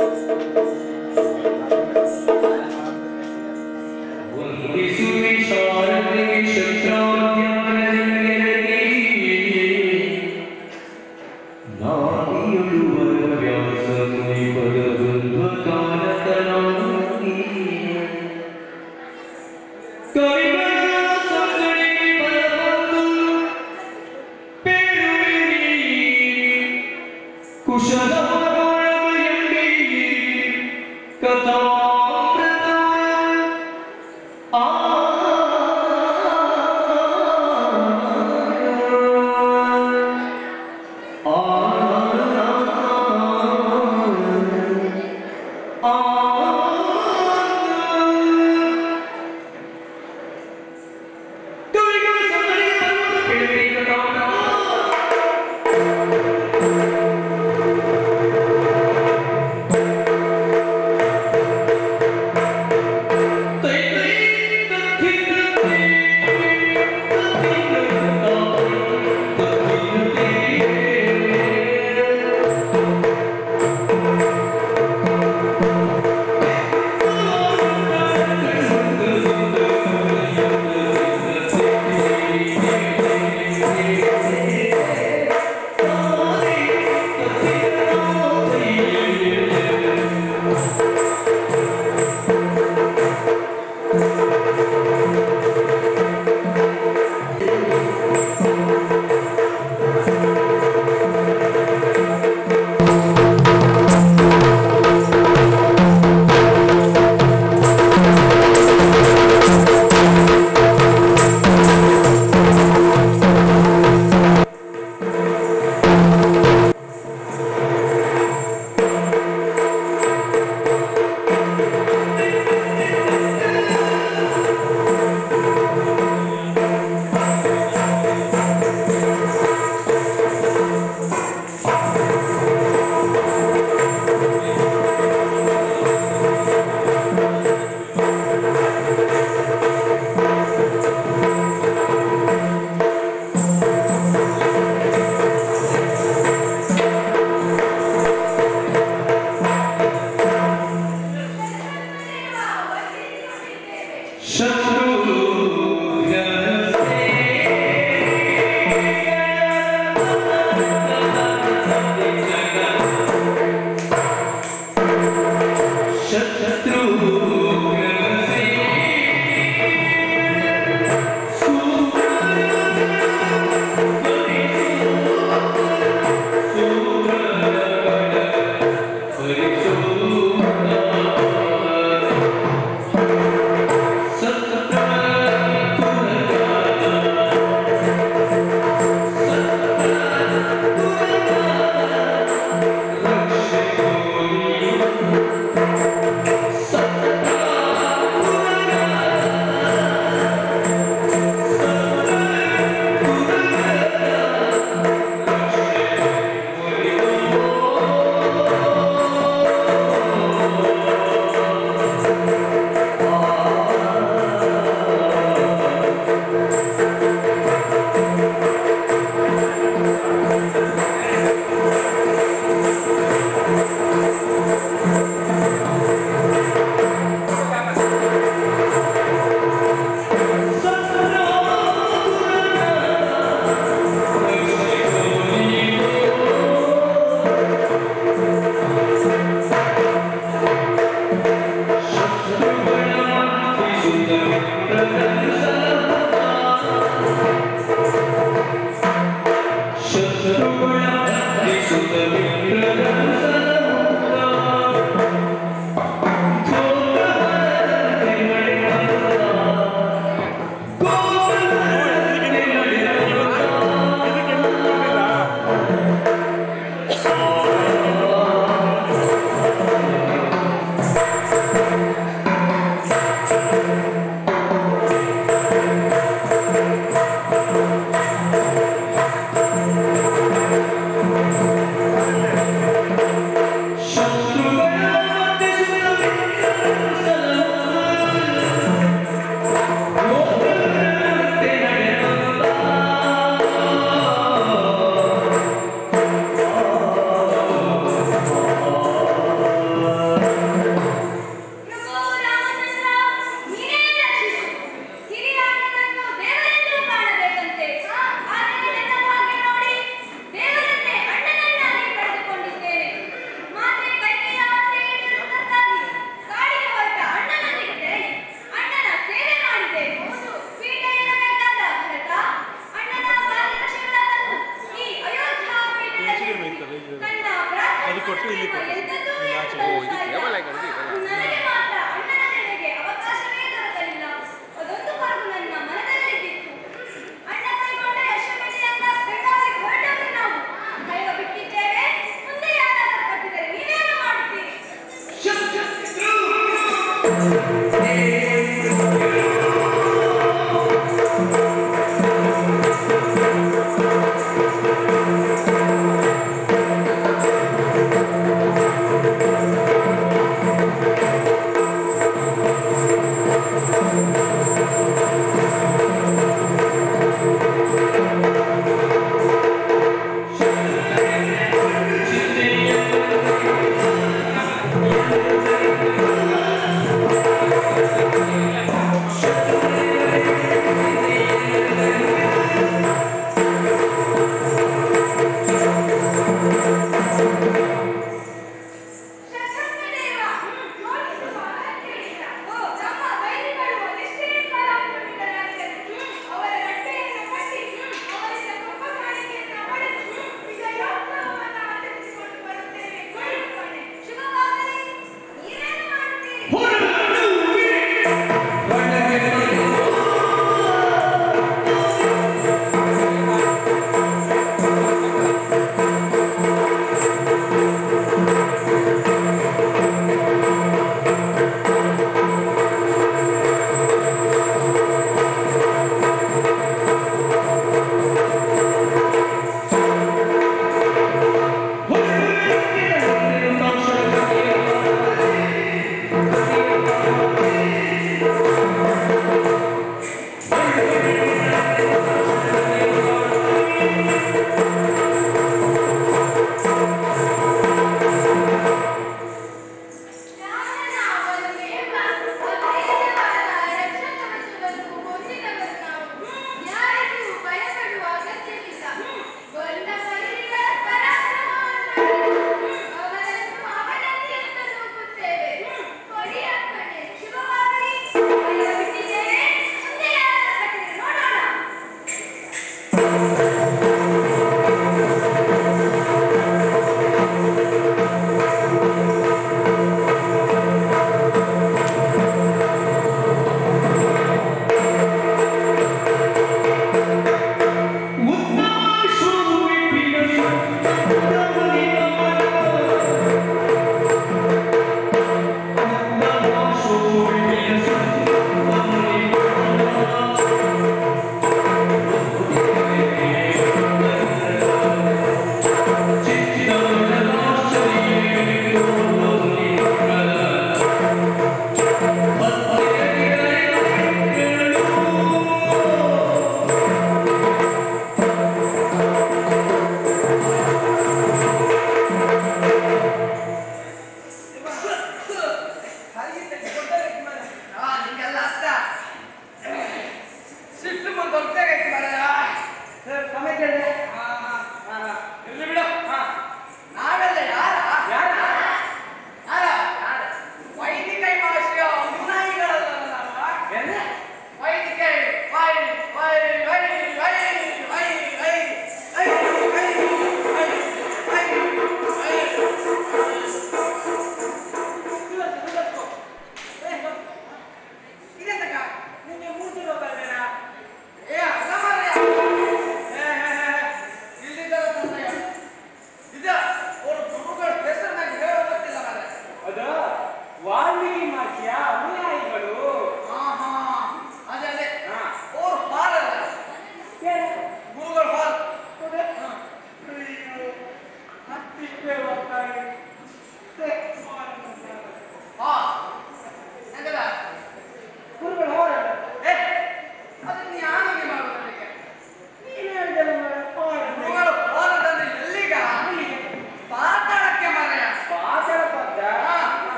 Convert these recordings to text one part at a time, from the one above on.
ವಂದಿಸುವೆ ಶಾರದೆ ಕ್ಷತ್ರಾದ್ಯಾರಣ್ಯರಲ್ಲಿ. ನಾಡಿಯೊಳುವರ ವ್ಯಾಸ ಮುನಿಪದ ದ್ವಂದ್ವ ಕಾಲತನಾಗಿ. ಕವಿಗಳ ಸಂಗಡಿ ಬರಬಂದು ಪೇಳುವಿರಿ. ಕುಶಲಮಗಳಎಂಬಿ ಕಥಾ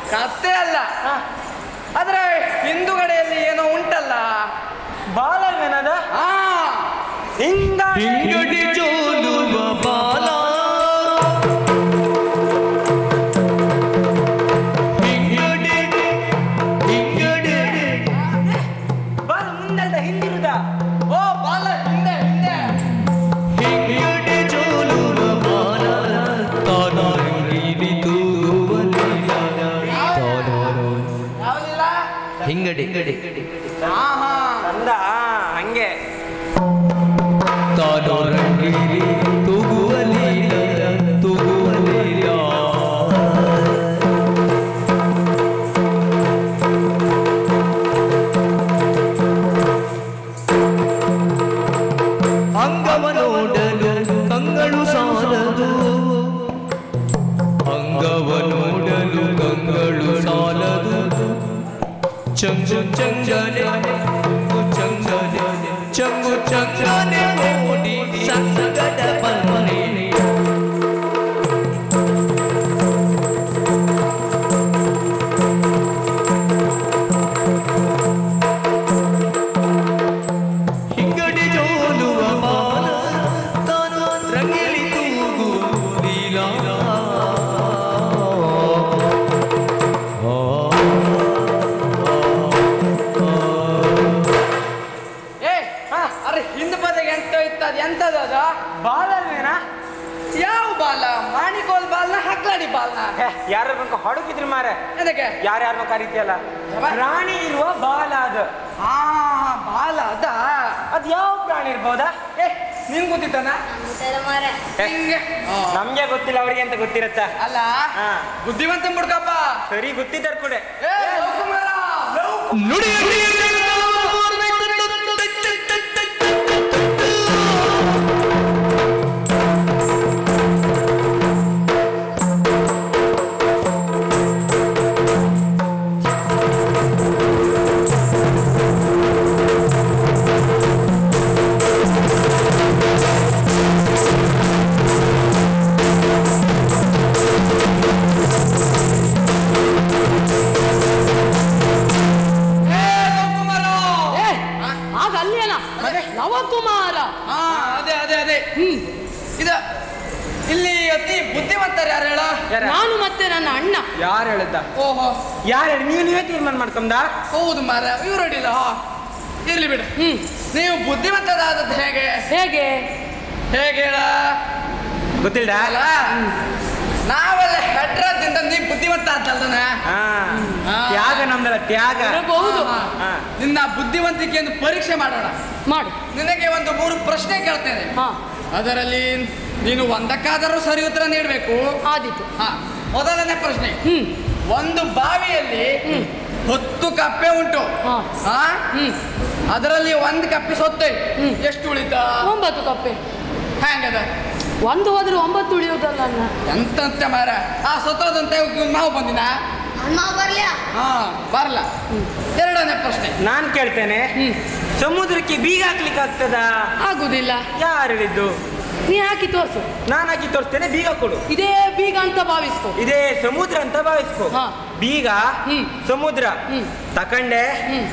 ಕತ್ತೆ ಅಲ್ಲ ಆದ್ರೆ ಹಿಂದುಗಡೆಯಲ್ಲಿ ಏನೋ ಉಂಟಲ್ಲ ಬಾಲವೇನದ ಆ ಹಿಂಗ ಹಿಂಗಡಿ ಜೋಲುವ ಬಾಲ ಹಿಂಗಡಿ ಹಿಂಗಡಿ ಬಾಲ ಮುಂದಲ್ದ ಹಿಂದಿರುದ ಓ ಬಾಲ ಹಿಂದೆ ಹಿಂದೆ ಹಿಂಗಡಿ ಜೋಲುವ ಬಾಲ ತಾನಾಗಿ ತೂಗುವಲಿಲ್ಲ ತಾನಾರು ಯಾವಲಿಲ್ಲ ಹಿಂಗಡಿ ಹಾ ಹಾ ಅಂದ ಹಂಗೆ ತಾನು ರಂಗಿರಿ ತೂಗುವಲಿಲ್ಲ ತೂಗುವಲಿಲ್ಲ ಅಂಗವ ನೋಡಲು ಕಂಗಳು ಸಾಲದು ಅಂಗವ ನೋಡಲು ಕಂಗಳು ಸಾಲದು ಚಂಗು ಚಂಗನೆ ಚಂಗನೆ ಚಂಗು ಚಂಗನೆ ಓಡಿ ಸಂಗದ ಬನ್ನಿ ಹಿಂಗಡಿ ಜೋಲುವ ಬಾಲ ತಾನು ರಂಗಿಲಿ ತೂಗುವುದಿಲ್ಲ ಏ ಅರೆ ಹಿಂದ್ ಬದಿಗೆ ಎಂತ ಇತ್ತು ಅದು ಎಂತದ ಅದು ಬಾಲವೇನ ಯಾವ ಬಾಲ ಮಾಣಿಕೋಲ್ ಬಾಲ್ನ ಹಕ್ಲಾಡಿ ಬಾಲ್ನ ಯಾರ ಬಂಕ ಹೊಡಕಿದ್ರಿ ಮಾರ ಅದಕ್ಕೆ ಯಾರ್ಯಾರನ್ನ ಕರಿತೀಯಲ್ಲ ಪ್ರಾಣಿ ಇರುವ ಬಾಲ ಅದು ಹಾ ಬಾಲ ಅದ ಅದ್ ಯಾವ ಪ್ರಾಣಿ ಇರ್ಬೋದಾ ಏ ನಿಂಗ್ ಗೊತ್ತಿತ್ತಾನ ಹಿಂಗೆ ಆ, ನಮ್ಗೆ ಗೊತ್ತಿಲ್ಲ ಅವ್ರಿಗೆ ಅಂತ ಗೊತ್ತಿರತ್ತ ಅಲ್ಲ ಹಾ. ಬುದ್ಧಿವಂತ ಮುಡ್ಕಪ್ಪ ಸರಿ ಗೊತ್ತಿದ್ದಾರ ಕೂಡ ಏ ಲವಕುಮಾರ, ಲವ್- ಏ ಲವಕುಮಾರ. ಆಗ ಅಲ್ಲೇನ ನವಕುಮಾರ ಹಾ ಅದೇ ಅದೇ ಅದೇ ಹ್ಮ್ ಇದ ಇಲ್ಲಿ ಅತಿ ಬುದ್ಧಿವಂತರು ಯಾರು ಹೇಳ ಯಾರ ನಾನು ಮತ್ತೆ ನನ್ನ ಅಣ್ಣ ಯಾರು ಹೇಳಿದ್ದ ಓಹೋ ಯಾರು ಹೇಳಿ ನೀವು ನೀವೇ ತೀರ್ಮಾನ ಮಾಡ್ಕೊಂಡ ಹೌದು ಮಾರ ಇವ್ರು ಅಡ್ಡಿಲ್ಲ ಹಾ. ಇರ್ಲಿ ಬಿಡು ಹ್ಮ್ ನೀವು ಬುದ್ಧಿವಂತರಾದದ್ದು ಹೇಗೆ ಹೇಗೆ ಹೇಗೆ ಹೇಳ ಗೊತ್ತಿಲ್ಲ ಅಲ್ಲ ನಾವೆಲ್ಲ ಹೆಡ್ರದಿಂದ ನೀ ಬುದ್ಧಿವಂತ ಆದ್ದಲ್ದನ ಹಾ ಹಾ. ತ್ಯಾಗ ನಮ್ದಲ್ಲ ತ್ಯಾಗ ಇರಬಹುದು ಹಾ. ನಿನ್ನ ಬುದ್ಧಿವಂತಿಕೆಯನ್ನು ಪರೀಕ್ಷೆ ಮಾಡೋಣ ಮಾಡು ನಿನಗೆ ಒಂದು ಮೂರು ಪ್ರಶ್ನೆ ಕೇಳ್ತೇನೆ ಹಾ ಅದರಲ್ಲಿ ನೀನು ಒಂದಕ್ಕಾದರೂ ಸರಿ ಉತ್ತರ ನೀಡಬೇಕು ಆದೀತು ಹಾ ಮೊದಲನೇ ಪ್ರಶ್ನೆ ಹ್ಮ್ ಒಂದು ಬಾವಿಯಲ್ಲಿ ಹತ್ತು ಕಪ್ಪೆ ಉಂಟು ಹಾ. ಹಾ ಹ್ಮ್ ಅದರಲ್ಲಿ ಒಂದು ಕಪ್ಪೆ ಸೊತ್ತೆ ಹ್ಮ್. ಎಷ್ಟು ಉಳಿತ ಒಂಬತ್ತು ಕಪ್ಪೆ ಹ್ಯಾಂಗದ ಒಂದು ಹೋದ್ರೆ ಒಂಬತ್ತು ಉಳಿಯೋದಲ್ಲ ಅಣ್ಣ ಎಂತಂತ ಮಾರ ಆ ಸತ್ತೋದಂತ ನಾವು ಬಂದಿನ ಅಮ್ಮ ಬರ್ಲ್ಯಾ ಹಾ ಬರಲ್ಲ ಎರಡನೇ ಪ್ರಶ್ನೆ ನಾನ್ ಕೇಳ್ತೇನೆ ಹ್ಮ್ ಸಮುದ್ರಕ್ಕೆ ಬೀಗ ಹಾಕ್ಲಿಕ್ಕೆ ಆಗ್ತದ ಆಗುದಿಲ್ಲ ಯಾರು ಹೇಳಿದ್ದು ನೀ ಹಾಕಿ ತೋರ್ಸು ನಾನು ಹಾಕಿ ತೋರಿಸ್ತೇನೆ ಬೀಗ ಕೊಡು ಇದೇ ಬೀಗ ಅಂತ ಭಾವಿಸ್ಕೊ ಇದೇ ಸಮುದ್ರ ಅಂತ ಭಾವಿಸ್ಕೊ ಹಾ. ಬೀಗ ಹ್ಮ್. ಸಮುದ್ರ ಹ್ಮ್. ತಕಂಡೆ ಹ್ಮ್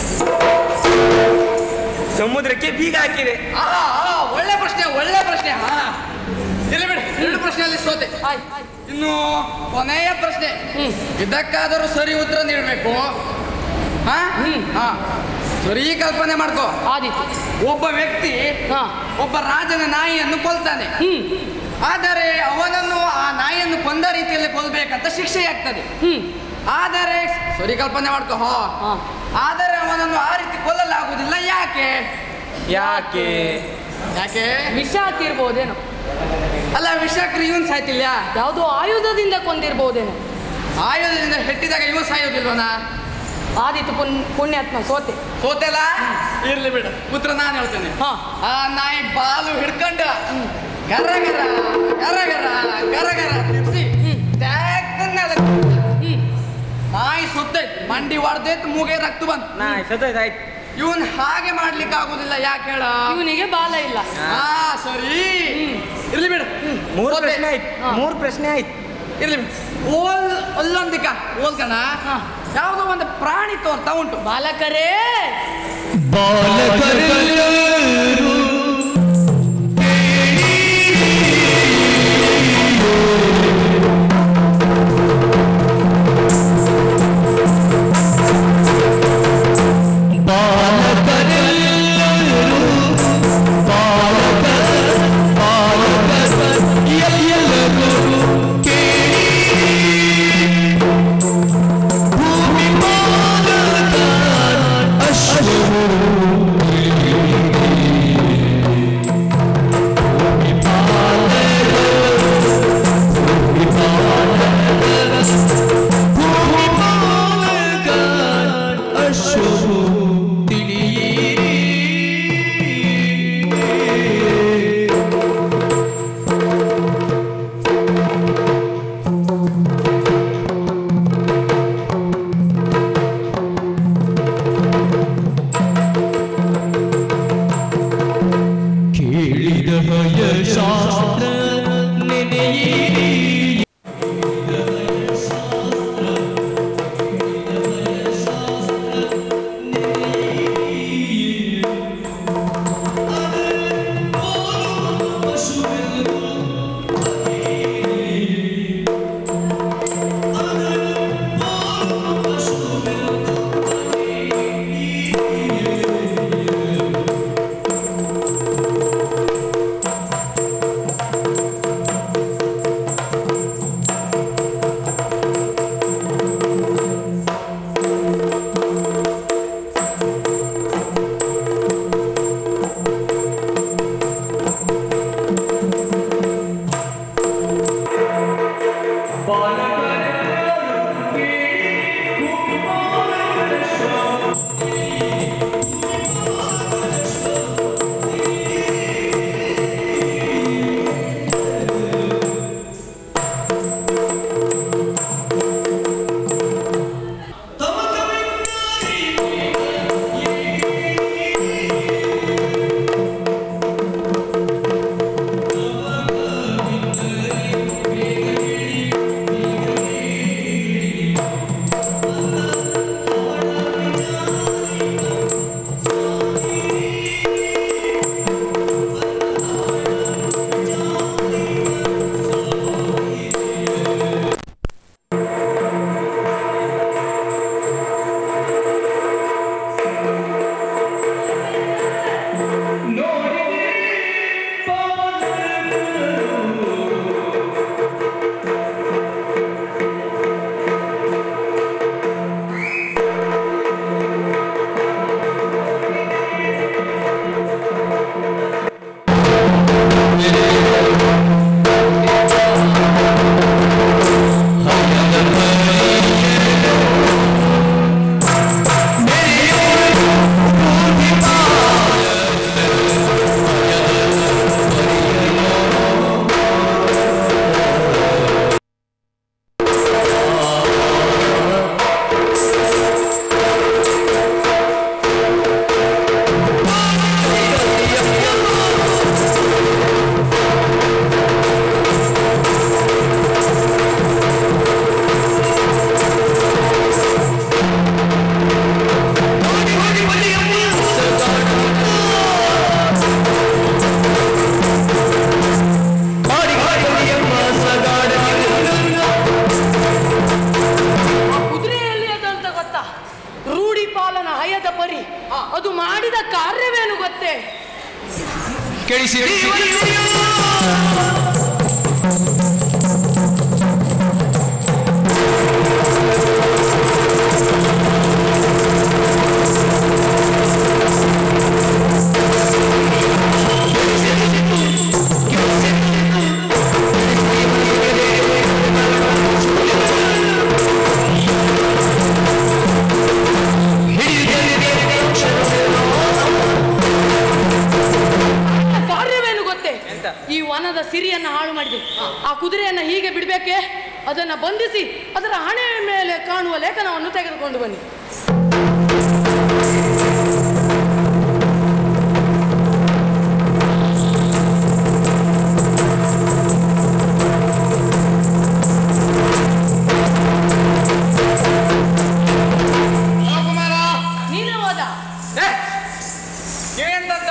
ಸಮುದ್ರಕ್ಕೆ ಬೀಗ ಹಾಕಿದೆ ಆ ಆ, ಒಳ್ಳೆ ಪ್ರಶ್ನೆ ಒಳ್ಳೆ ಪ್ರಶ್ನೆ ಹಾ ಇಲ್ಲಿ ಬಿಡಿ ಎರಡು ಪ್ರಶ್ನೆಯಲ್ಲಿ ಸೋತೆ ಆಯ್ತು ಆಯ್ತು ಇನ್ನು ಕೊನೆಯ ಪ್ರಶ್ನೆ ಹ್ಮ್ ಇದಕ್ಕಾದರೂ ಸರಿ ಉತ್ತರ ನೀಡಬೇಕು ಹಾ ಹ್ಮ್. ಹಾ ಸರಿ ಕಲ್ಪನೆ ಮಾಡ್ಕೋ ಆದೀತು ಒಬ್ಬ ವ್ಯಕ್ತಿ ಹಾ ಒಬ್ಬ ರಾಜನ ನಾಯಿಯನ್ನು ಕೊಲ್ತಾನೆ ಹ್ಮ್ ಆದರೆ ಅವನನ್ನು ಆ ನಾಯಿಯನ್ನು ಕೊಂದ ರೀತಿಯಲ್ಲಿ ಕೊಲ್ಬೇಕಂತ ಶಿಕ್ಷೆಯಾಗ್ತದೆ ಹ್ಮ್ ಆದರೆ ಸರಿ ಕಲ್ಪನೆ ಮಾಡ್ಕೋ ಹೋ ಹಾ ಆದರೆ ಅವನನ್ನು ಆ ರೀತಿ ಕೊಲ್ಲಲಾಗುವುದಿಲ್ಲ ಯಾಕೆ ಯಾಕೆ ಯಾಕೆ ವಿಷ ಹಾಕಿರ್ಬೋದೇನೋ ಅಲ್ಲ ವಿಷಕ್ರಿ ಇವನ್ ಸಾಯ್ತಿಲ್ಲ ಯಾವುದೋ ಆಯುಧದಿಂದ ಕೊಂದಿರ್ಬೋದೇನೋ ಆಯುಧದಿಂದ ಹೆಟ್ಟಿದಾಗ ಇವನ್ ಸಾಯೋದಿಲ್ವನ ಆದೀತು ಪುಣ್ ಪುಣ್ಯಾತ್ಮ ಸೋತೆ ಸೋತೆಲ್ಲ ಇರ್ಲಿ ಬಿಡು ಉತ್ತರ ನಾನು ಹೇಳ್ತೇನೆ ಹಾ ಆ ನಾಯಿ ಬಾಲು ಹಿಡ್ಕೊಂಡ ಗರ ಗರ ಗರ ಗರ ಗರ ಗರ ತಿರ್ಸಿ ಹ್ಮ್. ಟ್ಯಾಕ್ಟರ್ ನೆಲ ಹ್ಮ್ ನಾಯಿ ಸುತ್ತೈತ್ ಮಂಡಿ ಹೊಡೆದೈತ್ ಮೂಗೆ ರಕ್ತ ಬಂತು ನಾ ಸತ್ತಾಯ್ತು ಇವನ್ ಹಾಗೆ ಮಾಡ್ಲಿಕ್ಕೆ ಆಗುದಿಲ್ಲ ಯಾಕೆ ಹೇಳ ಇವನಿಗೆ ಬಾಲ ಇಲ್ಲ ಹಾ ಸರಿ ಹ್ಮ್. ಇರ್ಲಿ ಬಿಡು ಮೂರು ಸೋತೆ. ಪ್ರಶ್ನೆ ಆಯ್ತು ಹಾ. ಮೂರು ಪ್ರಶ್ನೆ ಆಯ್ತು ಇರ್ಲಿ ಓಲ್ ಅಲ್ಲೊಂದಿಕ ಓಲ್ಕಣ ಹಾ. ಯಾವುದೋ ಒಂದು ಪ್ರಾಣಿ ತೋರ್ತಾ ಉಂಟು ಬಾಲಕರೇ ಬಾಲಕರೆಲ್ಲರೂ ಬಾಲಕರೆಲ್ಲರೂ ಬಾಲಕ ಬಾಲಕ ಎಲ್ಲರೂ ಕೇಳಿ ಭೂಮಿ ಮಾಲಕ ಅಶ್ವವು ಭೂಮಿ ಮಾಲಕ ಅಶ್ವವು ತಿಳಿಯಿರಿ ಕೇಳಿದ ಭಯ ಶಾಸ್ತ್ರ ನೆನೆಯಿರಿ ಆ ಕುದುರೆ ಎಲ್ಲಿ ಅದು ಅಂತ ಗೊತ್ತಾ ರೂಢಿ ಪಾಲನ ಹಯದ ಪರಿ ಅದು ಮಾಡಿದ ಕಾರ್ಯವೇನು ಗೊತ್ತೇ ಕೇಳಿಸಿರಿ ಆ ಕಾರ್ಯವೇನು ಗೊತ್ತೇ ಈ ವನದ ಸಿರಿಯನ್ನ ಹಾಳು ಮಾಡಿದೆ ಆ ಕುದುರೆಯನ್ನ ಹೀಗೆ ಬಿಡಬೇಕೆ ಅದನ್ನ ಬಂಧಿಸಿ ಅದರ ಹಣೆಯ ಮೇಲೆ ಕಾಣುವ ಲೇಖನವನ್ನು ತೆಗೆದುಕೊಂಡು ಬನ್ನಿ ಆ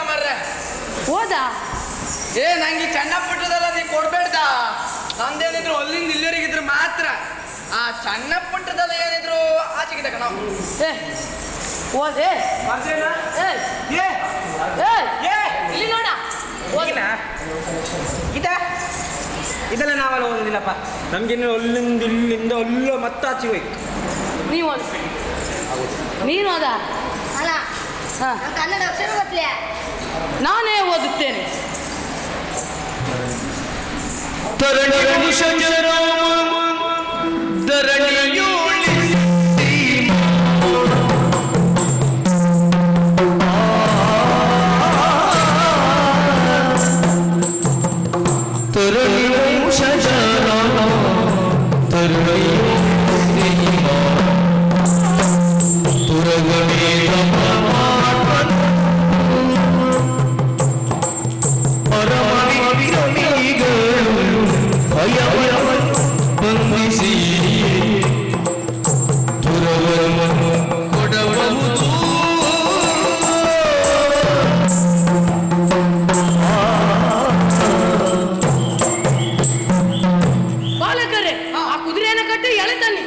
ಮರ್ರೆ ಹೋದ ಏ ನಂಗೆ ಈ ಸಣ್ಣ ಪುಟ್ಟದಲ್ಲ ನೀ ಕೊಡ್ಬೇಡ್ದ ನಂದೇನಿದ್ರು ಅಲ್ಲಿಂದ ಇಲ್ಲಿವರೆಗಿದ್ರು ಮಾತ್ರ ಆ ಸಣ್ಣ ಪುಟ್ಟದಲ್ಲ ಏನಿದ್ರು ಆಚೆಗೆ ತಕ ನಾವು ಏ ಹೋದೆ ಬರ್ದೇನಾ? ಏ ಏ ಏ ಏ ಇಲ್ಲಿ ನೋಡ ಹೋದ ಈಗಿನ? ಇದ ಇದೆಲ್ಲ ನಾವೆಲ್ಲ ಓದೋದಿಲ್ಲಪ್ಪ ನಮ್ಗಿನ್ನು ಅಲ್ಲಿಂದ ಇಲ್ಲಿಂದ ಅಲ್ಲ ಮತ್ತೆ ಆಚೆ ಹೋಯ್ತು ನೀವು ಹೋದ ನೀನು ಹೋದ ಅಲ್ಲ ಹಾ ನಾನು ಕನ್ನಡ ಅಕ್ಷರ ಗೊತ್ತಲೇ ನಾನೇ ಓದುತ್ತೇನೆ ತರಣಿ ಶಂಕರಾಮ ಧರಣಿಯೋಳಿ ತರಣಿ ಶಂಕರಾಮ ತರಣಿಯೋಳಿ ತುರಗಣೇತ ಪರಮಾತ್ಮನ ಪರಮವಿರಮಿಗಳು ಭಯವನ್ನು ಬಂಧಿಸಿ ತುರವನ್ನು ಕೊಡಬಹುದು ಬಾಲಕರೇ ಆ ಕುದುರೆಯನ್ನು ಕಟ್ಟಿ ಎಳೆ ತನ್ನಿ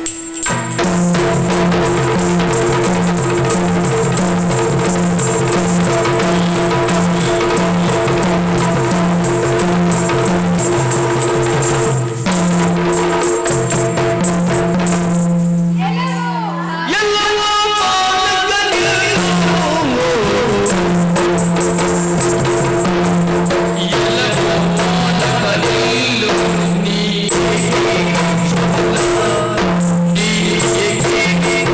ಎಲ್ಲವೂ ಮಾನಕನಿಲ್ಲೋ. ಎಲ್ಲವೂ ಮಾನಕನಿಲ್ಲೋ. ನೀನೇ ನೀನೇ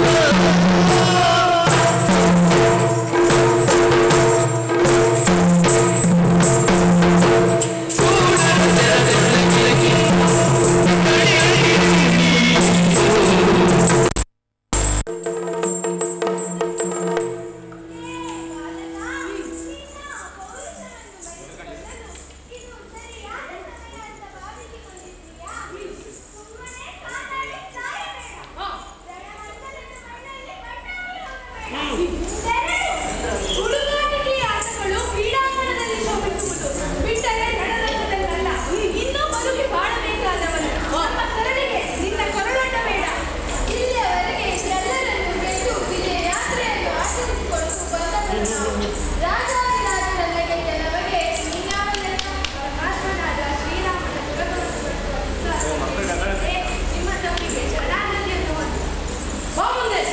ಹುಡುಗಾಟಿಕೆ ಆಟಗಳು ಕ್ರೀಡಾಂಗಣದಲ್ಲಿ ಶೋಭಿಸುವುದು ಬಿಟ್ಟರೆ ರಣರಂಗದಲ್ಲಲ್ಲ ಇನ್ನೂ ಬದುಕಿ ಬಾಳಬೇಕಾದವನು ನಮ್ಮ ಸರಣಿಗೆ ನಿನ್ನ ಕೊರಳಾಟ ಬೇಡ ಇಲ್ಲಿಯವರೆಗೆ ಎಲ್ಲರನ್ನು ಗೆದ್ದು ವಿಜಯ ಯಾತ್ರೆಯನ್ನು ಆಚರಿಸಿಕೊಂಡು ಬಂದವರು ನಾವು ರಾಜಾದಿರಾಜರನ್ನ ಗೆದ್ದ ನಮಗೆ ನೀನಾವಲೆಲ್ಲ ಪರಮಾತ್ಮನಾದ ಶ್ರೀರಾಮನ ಗುಣಗಳನ್ನು ನಿಮ್ಮ ತಪ್ಪಿಗೆ ಶರಣಾಗತಿಯನ್ನು ಹೊಂದಿ ಬಾ ಮುಂದೆ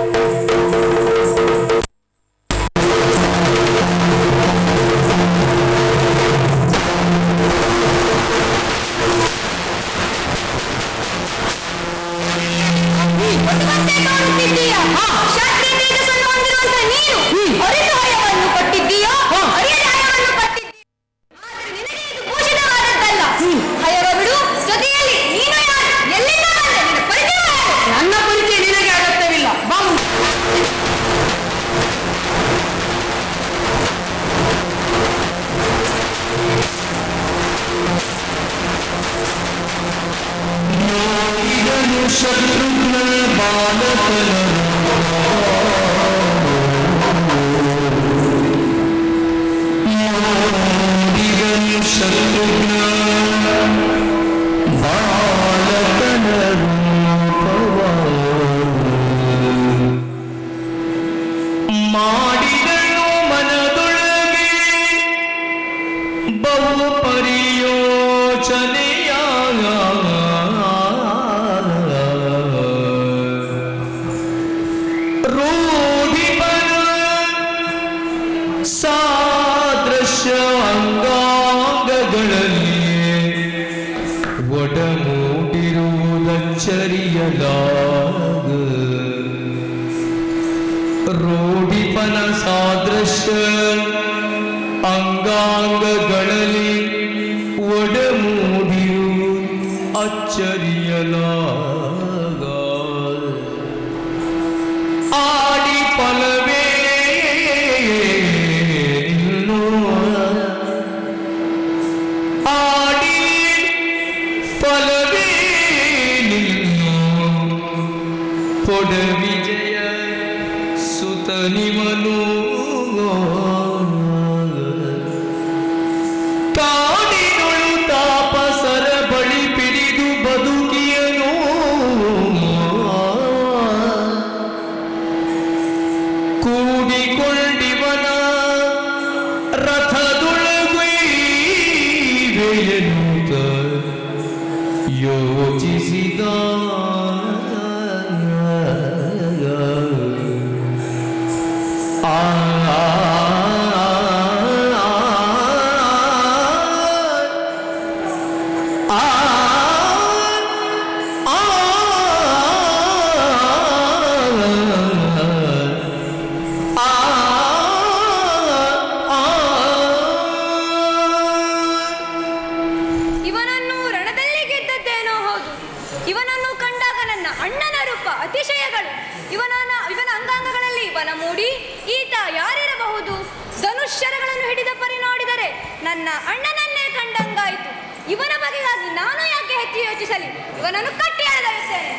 ಮುಟ್ಟುವಂತೆ ಕಾಣುತ್ತಿದ್ದೀಯಾ? ಕ್ಷತ್ರಿಯ ತೇಜಸ್ಸನ್ನು ಹೊಂದಿರುವಂತ ನೀನು ಅರಿದಾಯವನ್ನು ಕೊಟ್ಟಿದ್ದೀಯೋ ಅರಿದಾಯವನ್ನು ಕಟ್ಟಿದ್ದೀಯೋ ಆದರೆ ನಿನಗೆ ಇದು ಭೂಷಿತವಾದದ್ದಲ್ಲ ಹಯವ ಬಿಡು ಜೊತೆಯಲ್ಲಿ ನೀನು ಯಾರು ಎಲ್ಲಿಂದ ಬಂದೆ ನಿನ್ನ ಪರಿಚಯ ಯಾರು? ನನ್ನ ಪರಿಚಯ ನಿನಗೆ ಅಗತ್ಯವಿಲ್ಲ ಬಾ ಮುಂದೆ ನೋಡಿದನು ಶತ್ರುಘ್ನ ಬಾಲಕನ ನೋಡಿದನು ಶತ್ರುಘ್ನ ಬಾಲಕನ ಮಾಡಿದನು ಮನದೊಳಗೆ ಬಹು ಪರಿಯೋಚನೆಯ ರೂಢಿಪರ ಸಾದೃಶ್ಯ ಅಂಗಾಂಗಗಳಲ್ಲಿ ಒಡಮೂಡಿರುವುದಚ್ಚರಿಯಲಾಗ ರೂಢಿಪನ ಸಾದೃಶ್ಯ ಅಂಗಾಂಗಗಳಲ್ಲಿ ಒಡಮೂಡಿರು ಅಚ್ಚರಿಯಲಾಗ ಆಡಿ ಫಲವೇ ನಿನ್ನು ಆಡಿ ಫಲವೇ ನಿನ್ನು ಕೊಡ ವಿಜಯ ಸುತನಿವನು ರಥದೊಳಗುಯ್ವೆಯನುತ ಯೋಚಿಸಿದ ಆ ಆ ಇವನನ್ನು ರಣದಲ್ಲಿ ಗೆದ್ದದ್ದೇನೋ ಹೌದು ಇವನನ್ನು ಕಂಡಾಗ ನನ್ನ ಅಣ್ಣನ ರೂಪ ಅತಿಶಯಗಳು ಇವನನ್ನ ಇವನ ಅಂಗಾಂಗಗಳಲ್ಲಿ ಇವನ ಮೂಡಿ ಈತ ಯಾರಿರಬಹುದು ಧನುಷ್ಯರಗಳನ್ನು ಹಿಡಿದ ಪರಿ ನೋಡಿದರೆ ನನ್ನ ಅಣ್ಣನನ್ನೇ ಕಂಡಂಗಾಯಿತು ಇವನ ಬಗೆಗಾಗಿ ನಾನು ಯಾಕೆ ಹೆಚ್ಚು ಯೋಚಿಸಲಿ ಇವನನ್ನು ಕಟ್ಟಿ ಎಳೆದೊಯ್ಯುತ್ತೇನೆ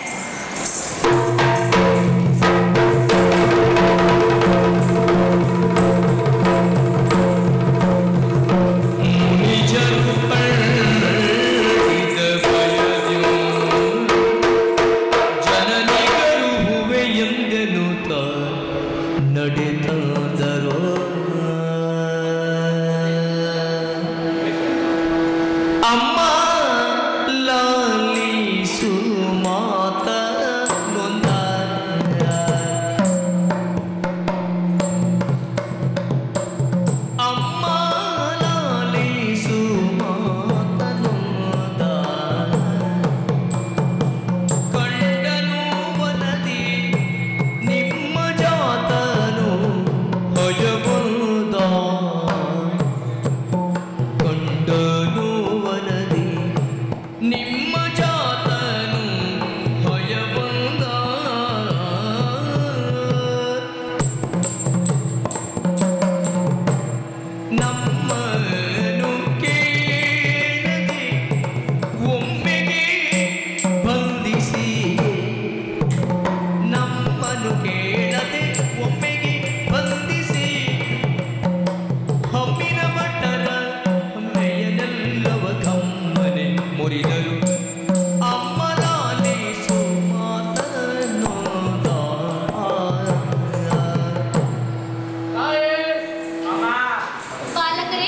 ನಿಜರು ಪಡೆದ ಭಯದ್ಯು ಜನನಿಗರು ಹುವೆ ಎಂದೆನುತ ನಡೆತಂದರೋ ಅಮ್ಮ ಲಾಲಿಸು ಮಾತ ನೊಂದ ಅಮ್ಮ ಲಾಲಿಸು ಮಾತನೊಂದ ಕಂಡನು ವನದಿ ನಿಮ್ಮ ಜಾತನು ಭಯವಂದ ಕಂಡನು ವನದಿ ನಿಮ್ಮ ಜಾತನು ಭಯವಂದ ನಮ್ಮನು ಕೇಳದೆ ಒಮ್ಮೆಗೆ ಬಂಧಿಸಿ ನಮ್ಮನು ಕೇಳದೆ ಒಮ್ಮೆಗೆ ಬಂಧಿಸಿ ಹಮ್ಮಿನ ಭಟ್ಟರ ಹಮ್ಮೆಯನೆಲ್ಲವ ಕಮ್ಮನೆ ಮುರಿದರು ಅಮ್ಮನಾಲೆ ಸುಮಾತನೋದ ಬಾಲಕರೇ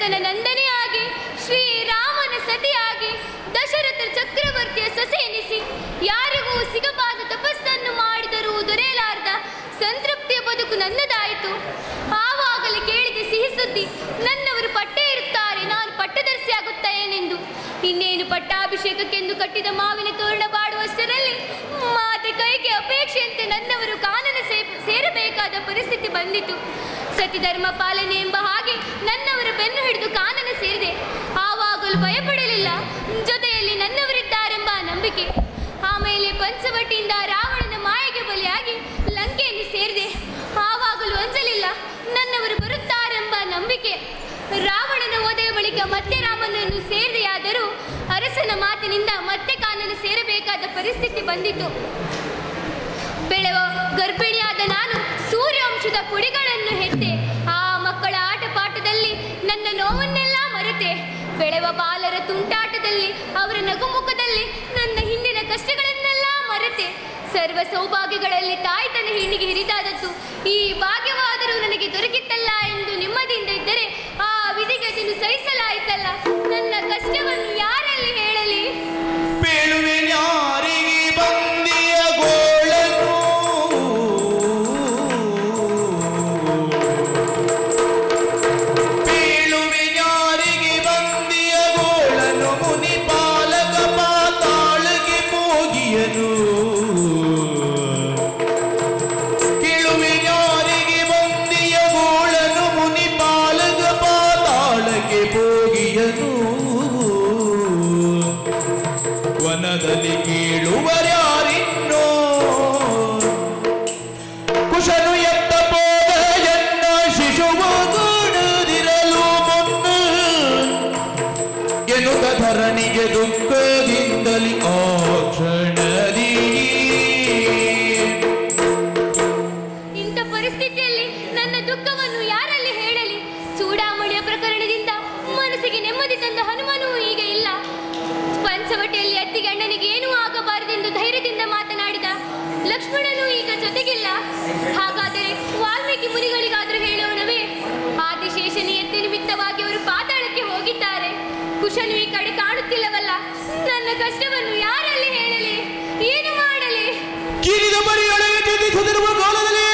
ದಶರಥನ ನಂದನೆಯಾಗಿ ಶ್ರೀರಾಮನ ಸತಿಯಾಗಿ ದಶರಥ ಚಕ್ರವರ್ತಿಯ ಸೊಸೆ ಎನಿಸಿ ಯಾರಿಗೂ ಸಿಗಬಾದ ತಪಸ್ಸನ್ನು ಮಾಡಿದರೂ ದೊರೆಯಲಾರ್ದ ಸಂತೃಪ್ತಿಯ ಬದುಕು ನನ್ನದಾಯಿತು ಆವಾಗಲೇ ಕೇಳಿದ ಸಿಹಿ ಸುದ್ದಿ ನನ್ನವರು ಪಟ್ಟೆ ಇರುತ್ತಾರೆ ನಾನು ಪಟ್ಟದರ್ಶಿ ಆಗುತ್ತೇನೆಂದು ಇನ್ನೇನು ಪಟ್ಟಾಭಿಷೇಕಕ್ಕೆಂದು ಕಟ್ಟಿದ ಮಾವಿನ ತೋರಣ ಬಾಡುವಷ್ಟರಲ್ಲಿ ಮಾತೆ ಕೈಗೆ ಅಪೇಕ್ಷೆಯಂತೆ ನನ್ನವರು ಕಾನನ ಸೇ ಸೇರಬೇಕಾದ ಪರಿಸ್ಥಿತಿ ಬಂದಿತು ಸತಿ ಧರ್ಮ ಪಾಲನೆ ಎಂಬ ಹಾಗೆ ನನ್ನವರ ಬೆನ್ನು ಹಿಡಿದು ಕಾನನ ಸೇರಿದೆ ಆವಾಗಲೂ ಭಯಪಡಲಿಲ್ಲ ಜೊತೆಯಲ್ಲಿ ನನ್ನವರಿದ್ದಾರೆಂಬ ನಂಬಿಕೆ ಆಮೇಲೆ ಪಂಚವಟಿಯಿಂದ ರಾವಣನ ಮಾಯೆಗೆ ಬಲಿಯಾಗಿ ಲಂಕೆಯಲ್ಲಿ ಸೇರಿದೆ ಆವಾಗಲೂ ಅಂಜಲಿಲ್ಲ ನನ್ನವರು ಬರುತ್ತಾರೆಂಬ ನಂಬಿಕೆ ರಾವಣನ ವಧೆಯ ಬಳಿಕ ಮತ್ತೆ ರಾಮನನ್ನು ಸೇರಿದೆಯಾದರೂ ಅರಸನ ಮಾತಿನಿಂದ ಮತ್ತೆ ಕಾನನ ಸೇರಬೇಕಾದ ಪರಿಸ್ಥಿತಿ ಬಂದಿತು ಬೆಳೆವ ಗರ್ಭಿಣಿಯಾದ ನಾನು ಸೂರ್ಯವಂಶದ ಕುಡಿಗಳನ್ನು ಹೆತ್ತೆ ಆ ಮಕ್ಕಳ ಆಟ ಪಾಠದಲ್ಲಿ ನನ್ನ ನೋವನ್ನೆಲ್ಲ ಮರೆತೆ ಬೆಳೆವ ಬಾಲರ ತುಂಟಾಟದಲ್ಲಿ ಅವರ ನಗುಮುಖದಲ್ಲಿ ನನ್ನ ಹಿಂದಿನ ಕಷ್ಟಗಳನ್ನೆಲ್ಲ ಮರೆತೆ ಸರ್ವ ಸೌಭಾಗ್ಯಗಳಲ್ಲಿ ತಾಯ್ತನ ಹೆಣ್ಣಿಗೆ ಹಿರಿದಾದದ್ದು ಈ ಭಾಗ್ಯವಾದರೂ ನನಗೆ ದೊರಕಿತ್ತಲ್ಲ ಎಂದು ನೆಮ್ಮದಿಯಿಂದ ಇದ್ದರೆ ಆ ವಿಧಿಗತಿಯನ್ನು ಸಹಿಸಲಾಯಿತಲ್ಲ ನನ್ನ ಕಷ್ಟವನ್ನು ಯಾರಲ್ಲಿ ಹೇಳಲಿ ಬೀಳುವಿನ್ಯಾರಿಗೆ ಬಂದಿಯ ಗೋಳನು ಬೀಳುವಿನ್ಯಾರಿಗೆ ಬಂದಿಯ ಗೋಳನು ಮುನಿ ಪಾಲಕ ಪಾತಾಳಗೆ ಹೋಗಿಯನು ಕೀಳುವಿನ್ಯಾರಿಗೆ ಬಂದಿಯ ಗೋಳನು ಮುನಿ ಪಾಲಕ ಪಾತಾಳಕ್ಕೆ ಹೋಗಿಯನು ವನದಲ್ಲಿ ಕೇಳುವರ್ಯಾರಿನ್ನೋ ಕುಶನು ಎತ್ತ ಹೋದ ಎನ್ನ ಶಿಶುವ ಗೂಡದಿರಲು ಮುನ್ನ ಎನ್ನುತ್ತ ಧರಣಿಗೆ ದುಃಖದಿಂದಲಿ ಆ ಕ್ಷಣದಿ ಇಂಥ ಪರಿಸ್ಥಿತಿಯಲ್ಲಿ ನನ್ನ ದುಃಖವನ್ನು ಯಾರಲ್ಲಿ ಹೇಳಲಿ ಚೂಡಾಮಣಿಯ ಪ್ರಕರಣದಿಂದ ಮನಸ್ಸಿಗೆ ನೆಮ್ಮದಿ ತಂದ ಹನುಮನು ಈಗ ಇಲ್ಲ ಪಂಚವಟಿಯಲ್ಲಿ ಅತ್ತಿಗೆ ಅಣ್ಣನಿಗೆ ಏನೂ ಆಗಬಾರದೆಂದು ಧೈರ್ಯದಿಂದ ಮಾತನಾಡಿದ ಲಕ್ಷ್ಮಣನು ಈಗ ಜೊತೆಗಿಲ್ಲ ಹಾಗಾದರೆ ವಾಲ್ಮೀಕಿ ಮುನಿಗಳಿಗಾದರೂ ಹೇಳೋಣವೇ ಆದಿಶೇಷನ ಎತ್ತೆ ನಿಮಿತ್ತವಾಗಿ ಅವರು ಪಾತಾಳಕ್ಕೆ ಹೋಗಿದ್ದಾರೆ ಕುಶನು ಈ ಕಡೆ ಕಾಣುತ್ತಿಲ್ಲವಲ್ಲ ನನ್ನ ಕಷ್ಟವನ್ನು ಯಾರಲ್ಲಿ ಹೇಳಲಿ ಏನು ಮಾಡಲಿ ಕಿರಿದ ಬರಿಯೊಳಗೆ ಚಿಂತಿಸುತ್ತಿರುವ ಕಾಲದಲ್ಲಿ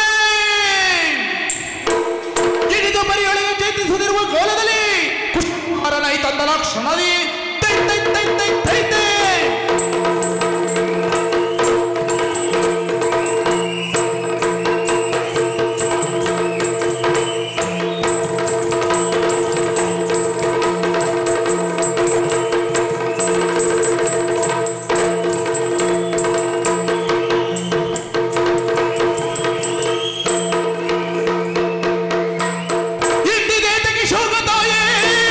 ಕಿರಿದ ಬರಿಯೊಳಗೆ ಚಿಂತಿಸುತ್ತಿರುವ ಕಾಲದಲ್ಲಿ ಕುಮಾರನೈ ತಂದ ಲಕ್ಷಣದಿ ತೈ ತೈ ತೈ ತೈ ತೈ ತೈ. ಇಂದಿಗೆ ತೆಗಿ ಶೋಕ ತಾಯೇ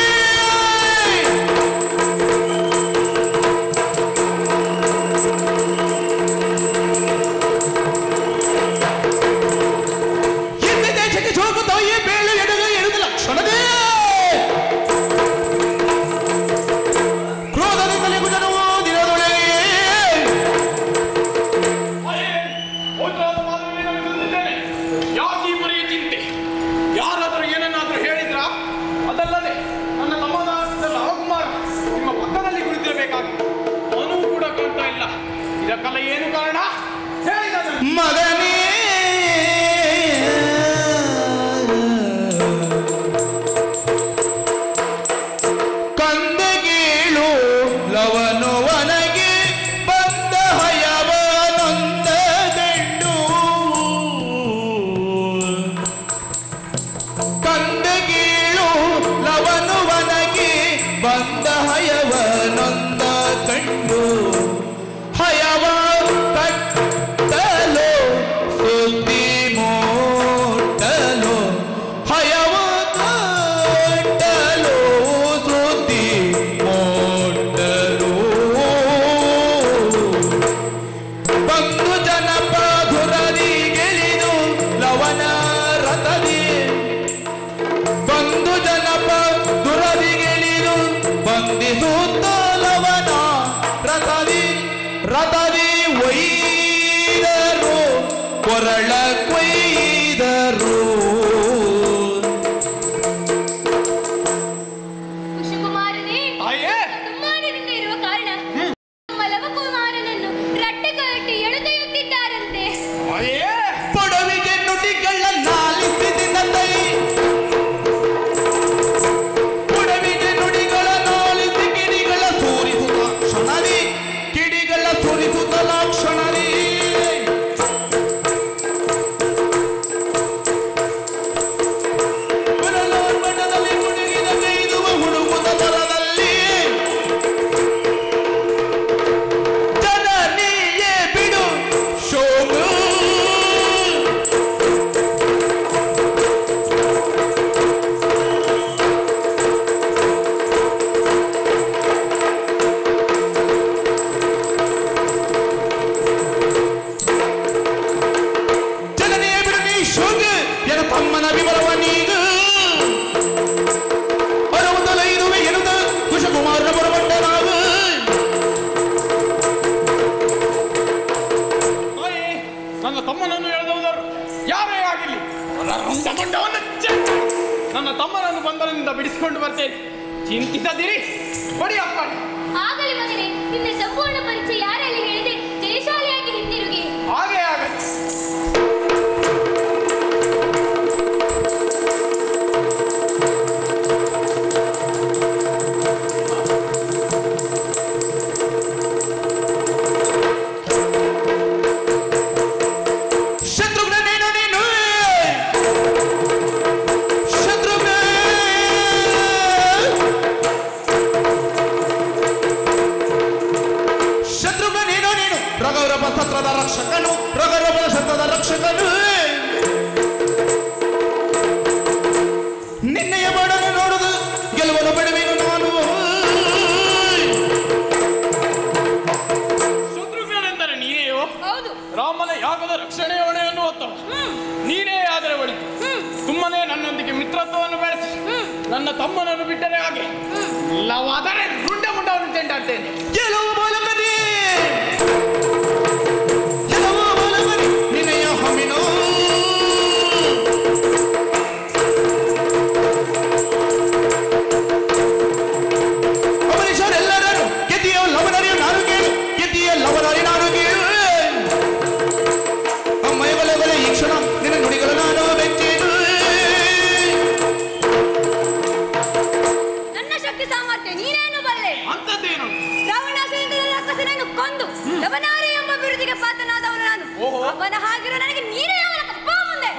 ಹಿಂದೆ ದೇಶಕ್ಕೆ ಶೋಕ ತಾಯೇ ಬೇಳೆ ಎಡಗ ಎಳೆದ ಲಕ್ಷಣದೇ ಕ್ರೋಧದಿಂದಲೇ ಕುಜನು ದಿನದೊಳಗೆ ಯಾಕೆ ಈ ಬರೀ ಚಿಂತೆ ಯಾರಾದರೂ ಏನನ್ನಾದರೂ ಹೇಳಿದ್ರ ಅದಲ್ಲದೆ ನನ್ನ ತಮ್ಮನಾದ ರಾಮಕುಮಾರ ನಿಮ್ಮ ಪಕ್ಕದಲ್ಲಿ ಕುಳಿತಿರಬೇಕಾಗಿತ್ತು ಅವನು ಕೂಡ ಕಾಣ್ತಾ ಇಲ್ಲ ಇದಕ್ಕೆಲ್ಲ ಏನು ಕಾರಣ ಹೇಳಿದ ಮಗನೇ ಕಂದಗೀಳು ಲವನು ವನಗೆ ಬಂದ ಹಯವ ನೊಂದ ಗಂಡು ಕಂದಗೀಳು ಲವನು ವನಗೆ ಬಂದ ಹಯವ ನೊಂದ ಕಂಡು ಹಯವ ಕಟ್ಟಲು ಸುದ್ದಿ ಮೋಟಲು ಹಯವ ಕಟ್ಟಲು ಸುದ್ದಿ ಮೋಟಲು ಬಂದು ಜನಪಧುರದಿ ಗೆಳಿದು ಲವನ ರಥದಿ ಬಂದು ಜನಪ ದುರದಿಗೆಳಿದು ಬಂದಿಸುತ್ತ ಲವನ ರಥದಿ ರಥದಿ ಒಯ್ದರು ಕೊರಳ ಕೊಯ್ದರು ನನ್ನ ತಮ್ಮನನ್ನು ಎಳೆದವರು ಯಾರೇ ಆಗಿರಲಿ ಅವರ ರುಂಡ ಮುಂಡವನ್ನು ಚೆಂಡು ನನ್ನ ತಮ್ಮನನ್ನು ಬಂಧನದಿಂದ ಬಿಡಿಸಿಕೊಂಡು ಬರ್ತೇನೆ ಚಿಂತಿಸದಿರಿ ಬಡಿ ಅಪ್ಪ ಆಗಲಿ ಮಗನೇ ನಿನ್ನ ಸಂಪೂರ್ಣ ಪರಿಚಯ ಯಾರಲ್ಲಿ ಹೇಳಿದೆ ಜಯಶಾಲಿಯಾಗಿ ಹಿಂದಿರುಗಿ ಹಾಗೆ ಆಗಲಿ ಶತ್ರುಘ್ನ ನೀನು ನೀನು ಶತ್ರುಘ್ನ ಶತ್ರುಘ್ನ ನೀನು ನೀನು ರಘುರಭ ಸತ್ರದ ರಕ್ಷಕನು ರಘುರಭ ಸತ್ರದ ರಕ್ಷಕನು ನಿನ್ನೆಯ ಬಾಡನ್ನು ನೋಡುದು ಗೆಲುವನ್ನು ಬಿಡುವೆನು ನಾನು ಶತ್ರುಘ್ನೆಂದರೆ ನೀನೆಯೋ ಹೌದು ರಾಮನ ಯಾಗದ ರಕ್ಷಣೆ ಹೊಣೆಯನ್ನು ಹೊತ್ತವ ನೀನೇ ಆದರೆ ಒಳಿತು ಸುಮ್ಮನೆ ನನ್ನೊಂದಿಗೆ ಮಿತ್ರತ್ವವನ್ನು ಬೆಳೆಸಿ ನನ್ನ ತಮ್ಮನನ್ನು ಬಿಟ್ಟರೆ ಹಾಗೆ ಇಲ್ಲವಾದರೆ ರುಂಡ ಮುಂಡವನ್ನು ಚೆಂಡಾಡ್ತೇನೆ ಗೆಲುವು ಮೂಲಕನೇ ಗೆಲುವು ಮೂಲಕನೇ ನಿನ್ನಯ ಹಮ್ಮಿನು ಅಮರೀಶರೆಲ್ಲರೂ ಗೆದ್ದಿಯ ಲವನರಿಯು ನಾನು ಕೇಳು ಗೆದ್ದಿಯ ಲವನರಿ ನಾನು ಕೇಳು ಅಮ್ಮಯ ಬಲೆ ಬಲೆ ಈ ಕ್ಷಣ ನಿನ್ನ ನುಡಿಗಳು ನಾನು ಬೆಚ್ಚೇನು ನನ್ನ ಶಕ್ತಿ ಸಾಮರ್ಥ್ಯ ನೀನೇನು ಬಲ್ಲೆ ಅಂಥದ್ದೇನು ರಾವಣಾಸುರನ ರಕ್ಕಸನನ್ನು ಕೊಂದು ಲವನಾರಿ ಎಂಬ ಬಿರುದಿಗೆ ಪಾತ್ರನಾದವನು ನಾನು ಓಹೋ. ಅವನ ಹಾಗಿರೋ ನನಗೆ ನೀನೇ ಅವನ ಬಾ ಮುಂದೆ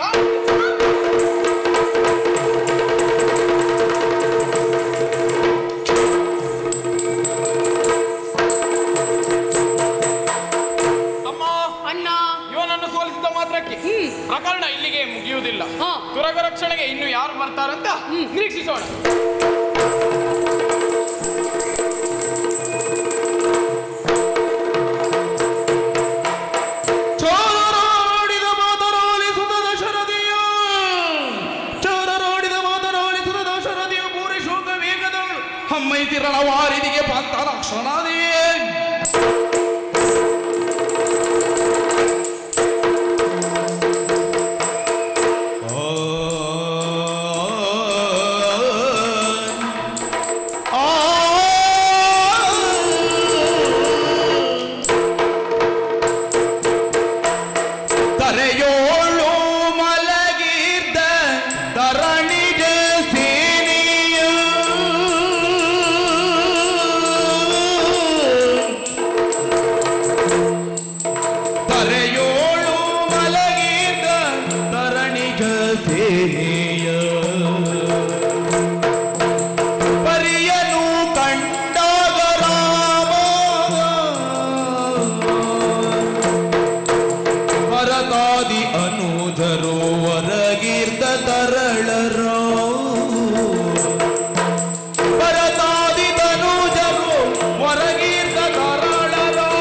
ತಮ್ಮ ಅಣ್ಣ ಇವನನ್ನು ಸೋಲಿಸಿದ ಮಾತ್ರಕ್ಕೆ ಪ್ರಕರಣ ಇಲ್ಲಿಗೆ ಮುಗಿಯುವುದಿಲ್ಲ ಹಾ. ತುರಗ ರಕ್ಷಣೆಗೆ ಇನ್ನು ಯಾರು ಬರ್ತಾರಂತ ನಿರೀಕ್ಷಿಸೋಣ ಚೋರರಾಡಿದ ಮಾತನಾಲಿಸುತ್ತ ದಶರಥಿಯ ಚೋರರಾಡಿದ ಮಾತನಾಲಿಸುತ್ತ ದಶರಥಿಯ ಪೂರಿ ಶೋಕ ವೇಗದವಳು ಹಮ್ಮೈತಿರಣ ವಾರಿದಿಗೆ ಪಾತ್ರ ಕ್ಷಣಾದಿಯೇ ತರೆಯೋಳು ಮಲಗಿದ್ದ ತರಣಿಗೆ ಸೇನೆಯು ತರೆಯೋಳು ಮಲಗಿದ್ದ ತರಣಿಗ ಸೇನೆಯ ಪರಿಯನು ಕಂಡಾಗ ರಾಮ ಭರತಾದಿ ಅನುಜರು ಹೊರಗಿರ್ದ ತರಳರೋ ಭರತಾದಿ ತನುಜರು ಹೊರಗಿರ್ದ ತರಳರೋ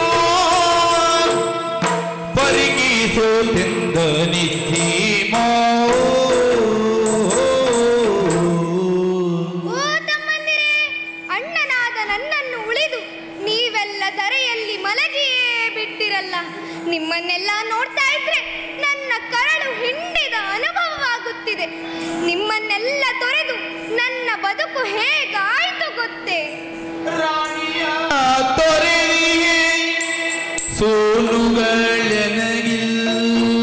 ಪರಿಗೀಸೋತೆಂದ ನಿಸ್ಸೀಮೋ ಓ ತಮ್ಮಂದಿರೇ ಅಣ್ಣನಾದ ನನ್ನನ್ನು ಉಳಿದು ನೀವೆಲ್ಲ ಧರೆಯಲ್ಲಿ ಮಲಗಿಯೇ ಬಿಟ್ಟಿರಲ್ಲ ನಿಮ್ಮನ್ನೆಲ್ಲ ನೋಡ್ತಾ ಇದ್ರೆ ನನ್ನ ಕರಳು ಹಿಂಡಿದ ಅನುಭವವಾಗುತ್ತಿದೆ ನಿಮ್ಮನ್ನೆಲ್ಲ ತೊರೆದು ನನ್ನ ಬದುಕು ಹೇಗಾಯ್ತು ಗೊತ್ತೇ ರಾಣಿಯ ತೊರೆದಿಗೆ ಸೋಲುಗಳೆನಗಿಲ್ಲ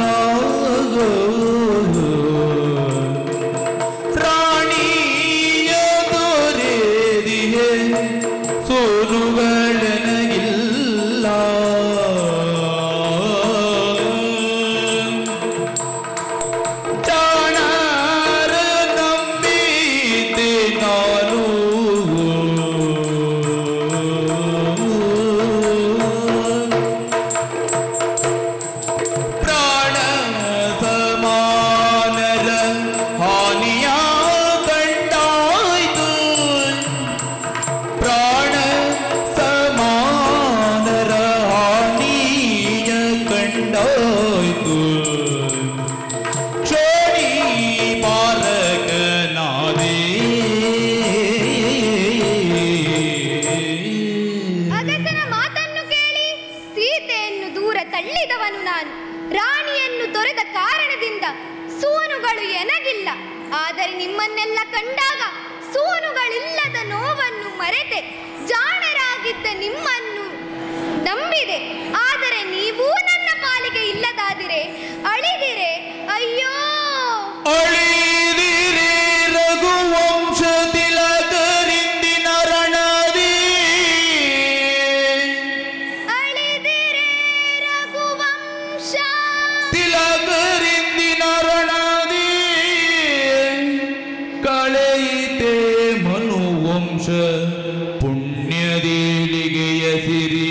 ರಾಣಿಯ ತೊರೆದಿಗೆ ಸೋಲುಗಳೆನಗಿಲ್ಲ ಜಾಣರ ನಂಬಿದ್ದೆ ನಾನು ಪ್ರಾಣ ಸಮಾನರ ಹಾನಿಯ ಕಂಡಾಯ್ತು ಪ್ರಾಣ ಸಮಾನರ ಹಾನಿಯ ಕಂಡಾಯ್ತು ಕ್ಷೋಣಿ ಪಾರಕನಾದೇ ಅಗಸನ ಮಾತನ್ನು ಕೇಳಿ ಸೀತೆಯನ್ನು ದೂರ ತಳ್ಳಿದವನು ನಾನು ರಾಣಿಯನ್ನು ತೊರೆದ ಕಾರಣದಿಂದ ಸೂನುಗಳು ಎನಗಿಲ್ಲ ಆದರೆ ನಿಮ್ಮನ್ನೆಲ್ಲ ಕಂಡಾಗ ಸೂನುಗಳಿಲ್ಲದ ನೋವನ್ನು ಮರೆತೆ ಜಾಣರಾಗಿದ್ದ ನಿಮ್ಮನ್ನು ನಂಬಿದೆ ಆದರೆ ನೀವೂ ನನ್ನ ಪಾಲಿಗೆ ಇಲ್ಲದಾದಿರೆ ಅಳಿದಿರೆ ಅಯ್ಯೋ ಅಳಿದಿರೆ ರಘುವಂಶ ತಿಲಕರಿಂದಿನ ರಣದಿ ಅಳಿದಿರೆ ರಘುವಂಶ ತಿಲಕರಿಂದಿನ ರಣದಿ ಕಳೆಯಿತೆ ಮನುವಂಶ ಪುಣ್ಯದೇಳಿಗೆಯ ಸಿರಿ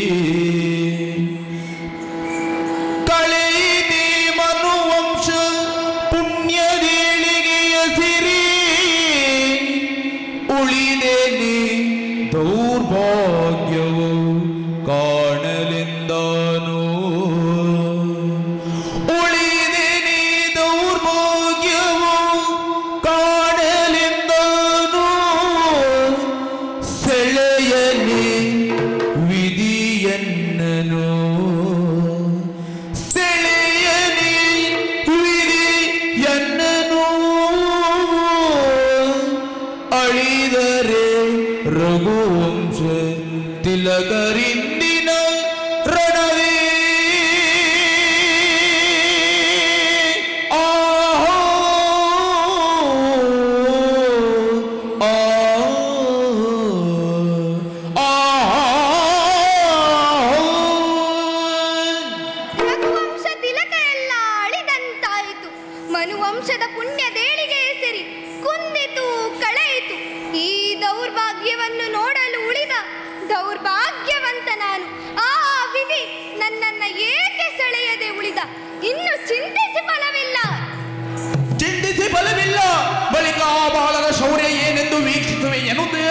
ಕಳೆಯಿತೆ ಮನುವಂಶ ಪುಣ್ಯದೇಳಿಗೆಯ ಸಿರಿ ಉಳಿದೇನೆ ದೌರ್ಭಾಗ್ಯವು ಕಾಣಲೆಂದಾನು ಉಳಿದೇನೆ ದೌರ್ಭಾಗ್ಯವು ಕಾಣಲೆಂದಾನು ಸೆಳೆಯಲಿ ವಿಧಿಯನ್ನನು ಸೆಳೆಯಲಿ ವಿಧಿಯನ್ನನು ಅಳಿದರೆ ರಘುವಂಶ ತಿಲಕರಿಂದಿನ ರಣವೇ ಆಹೋ ರಘುವಂಶ ತಿಲಕ ಎಲ್ಲ ಅಳಿದಂತಾಯಿತು ಮನುವಂಶದ ಪುಣ್ಯ ದೇಳಿಗೆ ಸೇರಿ ಕುಂದಿತು ಕಳೆಯಿತು ಈ ದೌರ್ಭಾಗ್ಯವನ್ನು ನೋಡಲು ಉಳಿದ ದೌರ್ಭಾಗ್ಯವಂತ ನಾನು ಆ ವಿಧಿ ನನ್ನನ್ನ ಏಕೆ ಸೆಳೆಯದೆ ಉಳಿದ ಇನ್ನು ಚಿಂತಿಸಿ ಫಲವಿಲ್ಲ ಚಿಂತಿಸಿ ಬಲವಿಲ್ಲ ಬಳಿಕ ಆ ಬಾಲನ ಶೌರ್ಯ ಏನೆಂದು ವೀಕ್ಷಿಸುವೆ ಎನ್ನುತ್ತೆ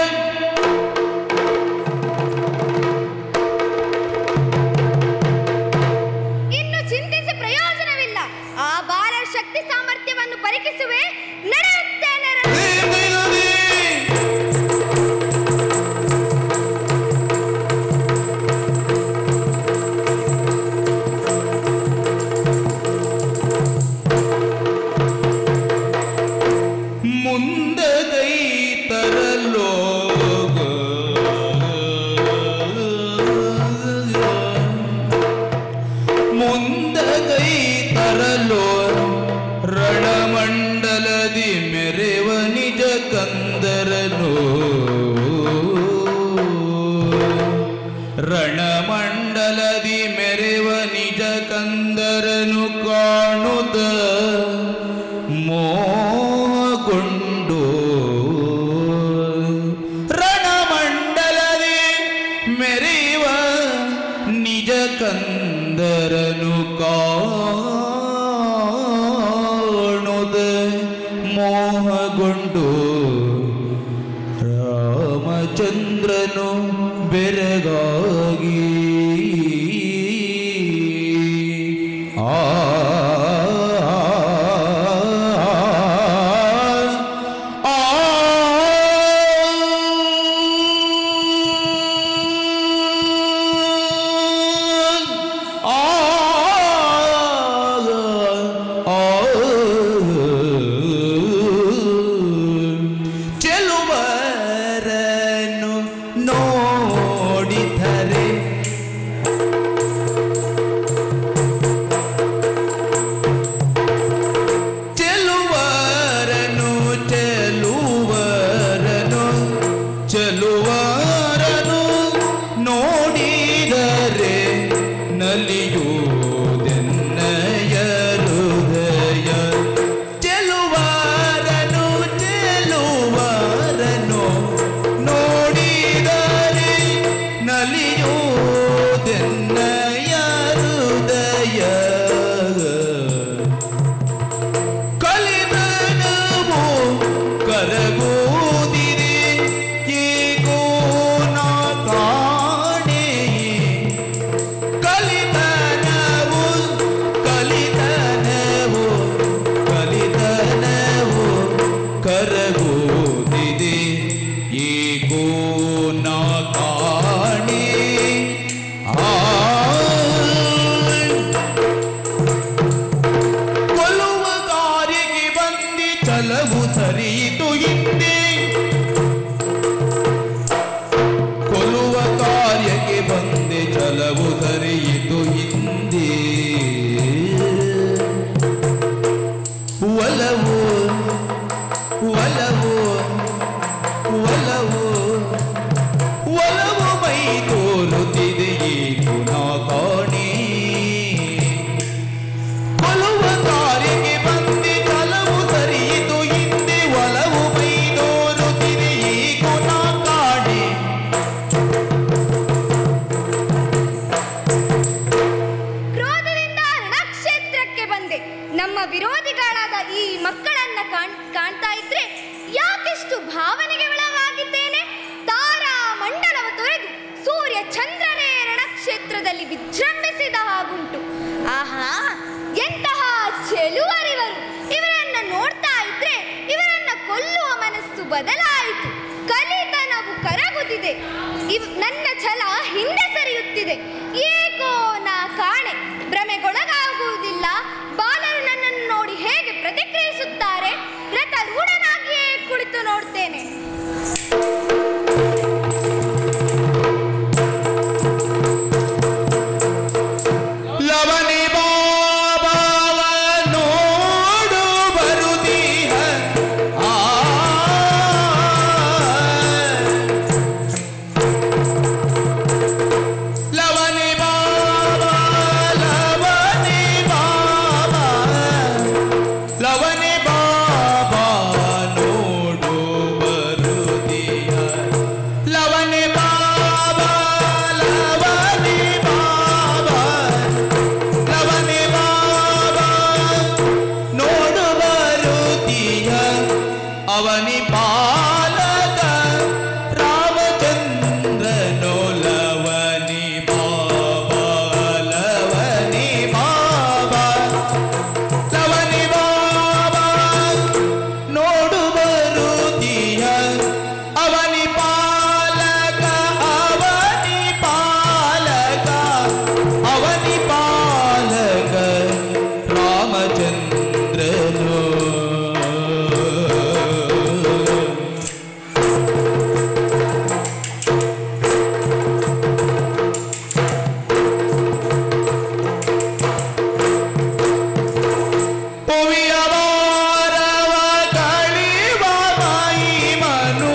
ಇನ್ನು ಚಿಂತಿಸಿ ಪ್ರಯೋಜನವಿಲ್ಲ ಆ ಬಾಲರ ಶಕ್ತಿ ಸಾಮರ್ಥ್ಯವನ್ನು ಪರೀಕ್ಷಿಸುವೆ ನಡೆಯುತ್ತೇನೆ ರ- ಮುಂದೆ ಕೈ ತರಲೋ ಮುಂದೆ ಕೈ ತರಲೋ ರಣಮಂಡಲದಿ ಮೆರೆವ ನಿಜ ಕಂದರನು ರಣಮಂಡಲದಿ ಮೆರೆವ ನಿಜ ಕಂದರನು ಕಾಣುತ್ತ ಮೋಹಗೊಂಡು ರಣಮಂಡಲದಿ ಮೆರೆಯುವ ನಿಜ ಕಂದರನು ಕಾಣುದ ಮೋಹಗೊಂಡು ರಾಮಚಂದ್ರನು ಬೆರಗಾಗಿ ಆ ಆ ಚೆಲುವರನ್ನು ನೋಡಿದರೆ ನಮ್ಮ ವಿರೋಧಿಗಳಾದ ಈ ಮಕ್ಕಳನ್ನ ಕಾಣ್ ಕಾಣ್ತಾ ಇದ್ರೆ ಯಾಕೆಷ್ಟು ಭಾವನೆಗೆ ಒಳಗಾಗಿದ್ದೇನೆ ತಾರಾ ಮಂಡಲವ ತೊರೆದು ಸೂರ್ಯ ಚಂದ್ರನೇ ರಣಕ್ಷೇತ್ರದಲ್ಲಿ ವಿಜೃಂಭಿಸಿದ ಹಾಗುಂಟು ಆಹಾ ಎಂತಹ ಚೆಲುವರಿವರು ಇವರನ್ನ ನೋಡ್ತಾ ಇದ್ರೆ ಇವರನ್ನ ಕೊಲ್ಲುವ ಮನಸ್ಸು ಬದಲಾಯಿತು ಕಲಿತನವು ಕರಗುತ್ತಿದೆ ಇವ್ ನನ್ನ ಛಲ ಹಿಂದೆ ಸರಿಯುತ್ತಿದೆ ಏಕೋ ನಾ ಕಾಣೆ ಭ್ರಮೆಗೊಳಗಾಗುವುದಿಲ್ಲ ಬಾಲರು ನನ್ನನ್ನು ನೋಡಿ ಹೇಗೆ ಪ್ರತಿಕ್ರಿಯಿಸುತ್ತಾರೆ ರಥರೂಢನಾಗಿಯೇ ಕುಳಿತು ನೋಡ್ತೇನೆ ಲವಣಿ ಬಾಬಾವ ನೋಡು ಬರುದೀಹ ಆ ಲವಣಿ ಬಾಬಾ ಲವಣಿ ಬಾಬಾ ಲವಣಿ ಬಾಬಾ ನೋಡು ಬರುದೀಹ ಲವಣಿ ಬಾಬಾ ಲವಣಿ ಬಾಬಾ ಲವಣಿ ಬಾಬಾ ನೋಡು ಬರುತ್ತೀಯ ಅವನಿ ಪಾಲಕ ರಾಮಚಂದ್ರನೋ ಲವಣಿ ಬಾಬಾ ಲವಣಿ ಬಾಬಾ ಲವಣಿ ಬಾಬಾ ನೋಡು ಬರುತ್ತೀಯ ಅವನಿ ಪಾಲಕ ಅವನಿ ಪಾಲಕ ಅವನಿ ಪಾಲಕ ರಾಮಚಂದ್ರನು ಪುವಿಯ ವಾರವ ಕಳಿವ ಮಹಿಮನು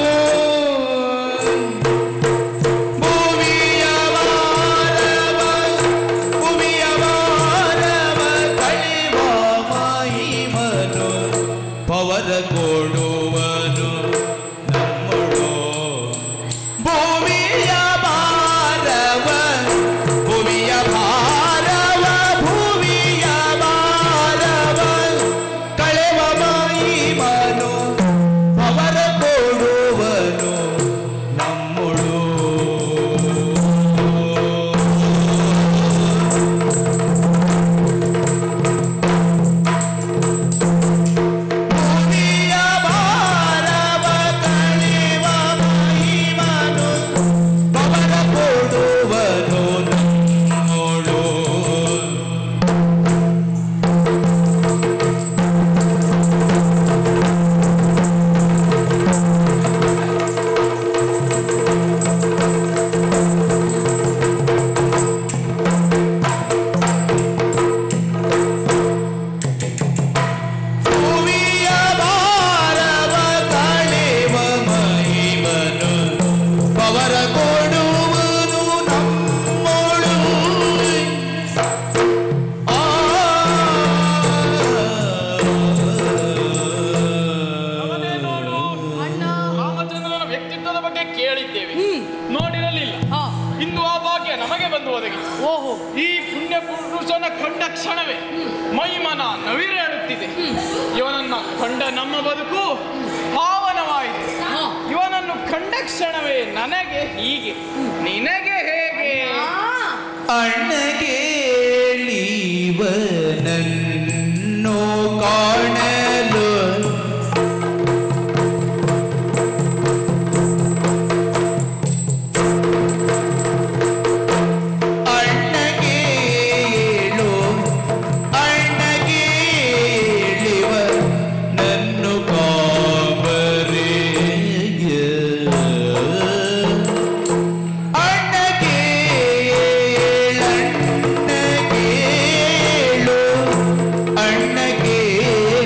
ಭೂಮಿಯ ವಾರವ ಭೂಮಿಯ ವಾರವ ಕಳಿವ ಮಹಿಮನು ಪವರ ಕೊಡುವನು ನಮ್ಮಳು ಭೂಮಿಯ ಭಾರವ ಭೂಮಿಯ ಭಾರವ ಭೂಮಿಯ ಭಾರವ ಕಳೆವ ಮಹಿಮನು ಅವರ ಕೊಡುವನು ನಮ್ಮಳು ಭೂಮಿಯ ಭಾರವ ಕಳೆವ ಮಹಿಮನು ಅವರ ಕೊಡುವನು ನಮ್ಮಳು ಭೂಮಿಯ ಭಾರವ ಕಳೆವ ಮಹಿಮನು ಪವರ ಕೊಡುವನು ನಮ್ಮೊಳು ಆ ಅವನೇ ನೋಡು ರಾಮಚಂದ್ರನ ವ್ಯಕ್ತಿತ್ವದ ಬಗ್ಗೆ ಕೇಳಿದ್ದೇವೆ ನೋಡಿರಲಿಲ್ಲ ಹಾ ಇಂದು ಆ ಭಾಗ್ಯ ನಮಗೆ ಬಂದು ಒದಗಿತು ಓಹೋ ಈ ಪುಣ್ಯ ಪುರುಷನ ಕಂಡ ಕ್ಷಣವೇ ಮೈಮನ ನವಿರೇಳುತ್ತಿದೆ ಇವನನ್ನ ಕಂಡ ನಮ್ಮ ಬದುಕು ಪಾವನವಾಯಿತು ಹಾ. ಇವನನ್ನು ಕಂಡ ಕ್ಷಣವೇ ನನಗೆ ಹೀಗೆ ನಿನಗೆ ಹೇಗೆ ಅಣ್ಣಗೇಳಿವನನ್ನು ಕಾಣಲು ಅಣ್ಣಗೇಳು ಅಣ್ಣಗೇಳಿವ ನನ್ನು ಕಾಬರಿಗೆ ಅಣ್ಣಗೇಳಣ್ಣಗೇಳು ಅಣ್ಣಗೇಳು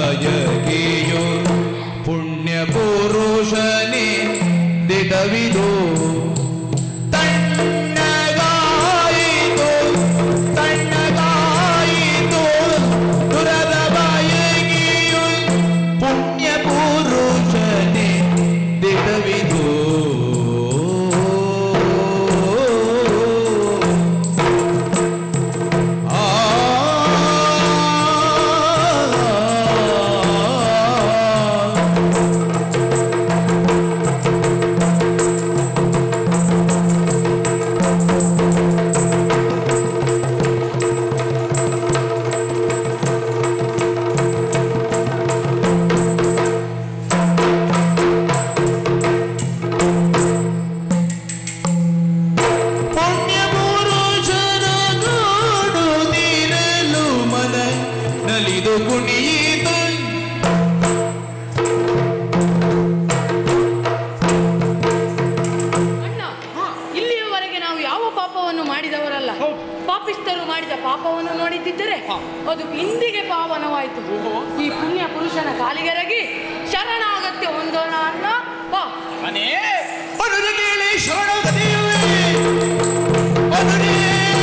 ಬಯಕೆಯೋ ಪುಣ್ಯ ಪುರುಷನೇ ದಿಟವಿದು ತಣ್ಣಗಾಯಿತು ತಣ್ಣಗಾಯಿತು ದುರದ ಬಯಕೆಯೋ ಪುಣ್ಯ ಪುರುಷನೇ ದಿಟವಿದು ಆ ಪುಣ್ಯ ಪುರುಷರ ಗೂಡು ನೀರಲು ಮನ ನಲಿದು ಕುಣಿಯಿತು ಅಣ್ಣ ಇಲ್ಲಿಯವರೆಗೆ ನಾವು ಯಾವ ಪಾಪವನ್ನು ಮಾಡಿದವರಲ್ಲ ಪಾಪಿಸ್ತರು ಮಾಡಿದ ಪಾಪವನ್ನು ನೋಡಿದ್ದಿದ್ದರೆ ಅದು ಇಂದಿಗೆ ಪಾವನವಾಯಿತು ಈ ಪುಣ್ಯ ಪುರುಷನ ಕಾಲಿಗೆರಗಿ ಶರಣಾಗತ್ಯ ಹೊಂದೋಣ ಅಣ್ಣ ಬಾ ಮನೆ ಅನುರ ಕೇಳಿ ಶರಣಗತಿಯುವೆ ಅನುರೇ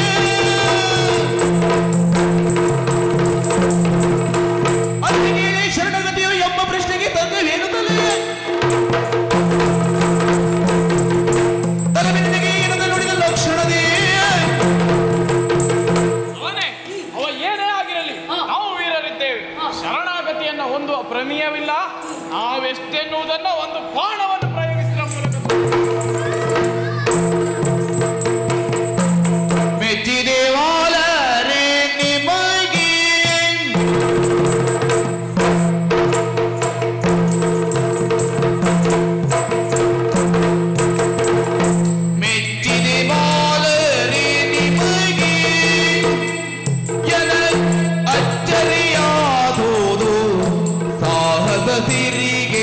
ಅನುರ ಕೇಳಿ ಶರಣಗತಿಯು ಎಂಬ ಪ್ರಶ್ನೆಗೆ ತಂದವೇನು ತಲೆ ತಲೆಬಿನ್ನಿಗೆ ಏನದ ನುಡಿದ ಲಕ್ಷಣದೇ ಅವನೇ ಅವ ಏನೇ ಆಗಿರಲಿ ಹಾ. ನಾವು ವೀರರಿದ್ದೇವೆ ಹಾ. ಶರಣಾಗತಿಯನ್ನ ಹೊಂದುವ ಪ್ರಮೇಯವಿಲ್ಲ ನಾವೆಷ್ಟೆನ್ನುವುದನ್ನ ಒಂದು ಬಾಣವನ್ನು ಪ್ರಯೋಗಿಸುವ ಮೂಲಕ ಮೆಚ್ಚಿದೇವಾಲರೇ ನಿಮಗೆ ಮೆಚ್ಚಿದೇವಾಲರೇ ನಿಮಗೆ ಎನ ಅಚ್ಚರಿಯಾದೋದು ಸಾಹಸ ಸಿರಿಗೆ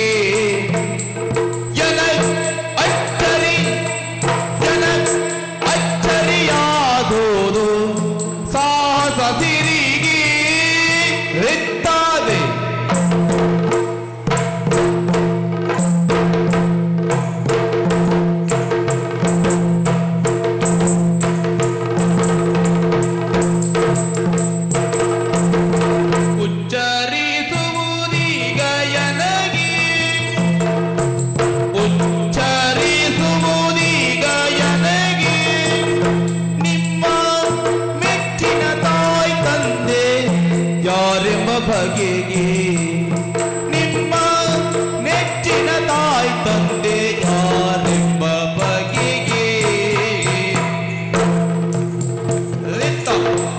ಎನ ಅಚ್ಚರಿ ಎನ ಅಚ್ಚರಿಯಾದೋದು ಸಾಹಸ ಸಿರಿಗೆ ರಿತ್ತಾದೆ ಉಚ್ಚರಿಸುವುದೀಗ ಎನಗೆ ಉಚ್ಚರಿಸುವುದೀಗ ಎನಗೆ ನಿಮ್ಮ ಮೆಚ್ಚಿನ ತಾಯಿ ತಂದೆ ಯಾರೆಂಬ ಬಗೆಗೆ ನಿಮ್ಮ ಮೆಚ್ಚಿನ ತಾಯಿ ತಂದೆ ಯಾರೆಂಬ ಬಗೆಗೆ ರಿತ್ತ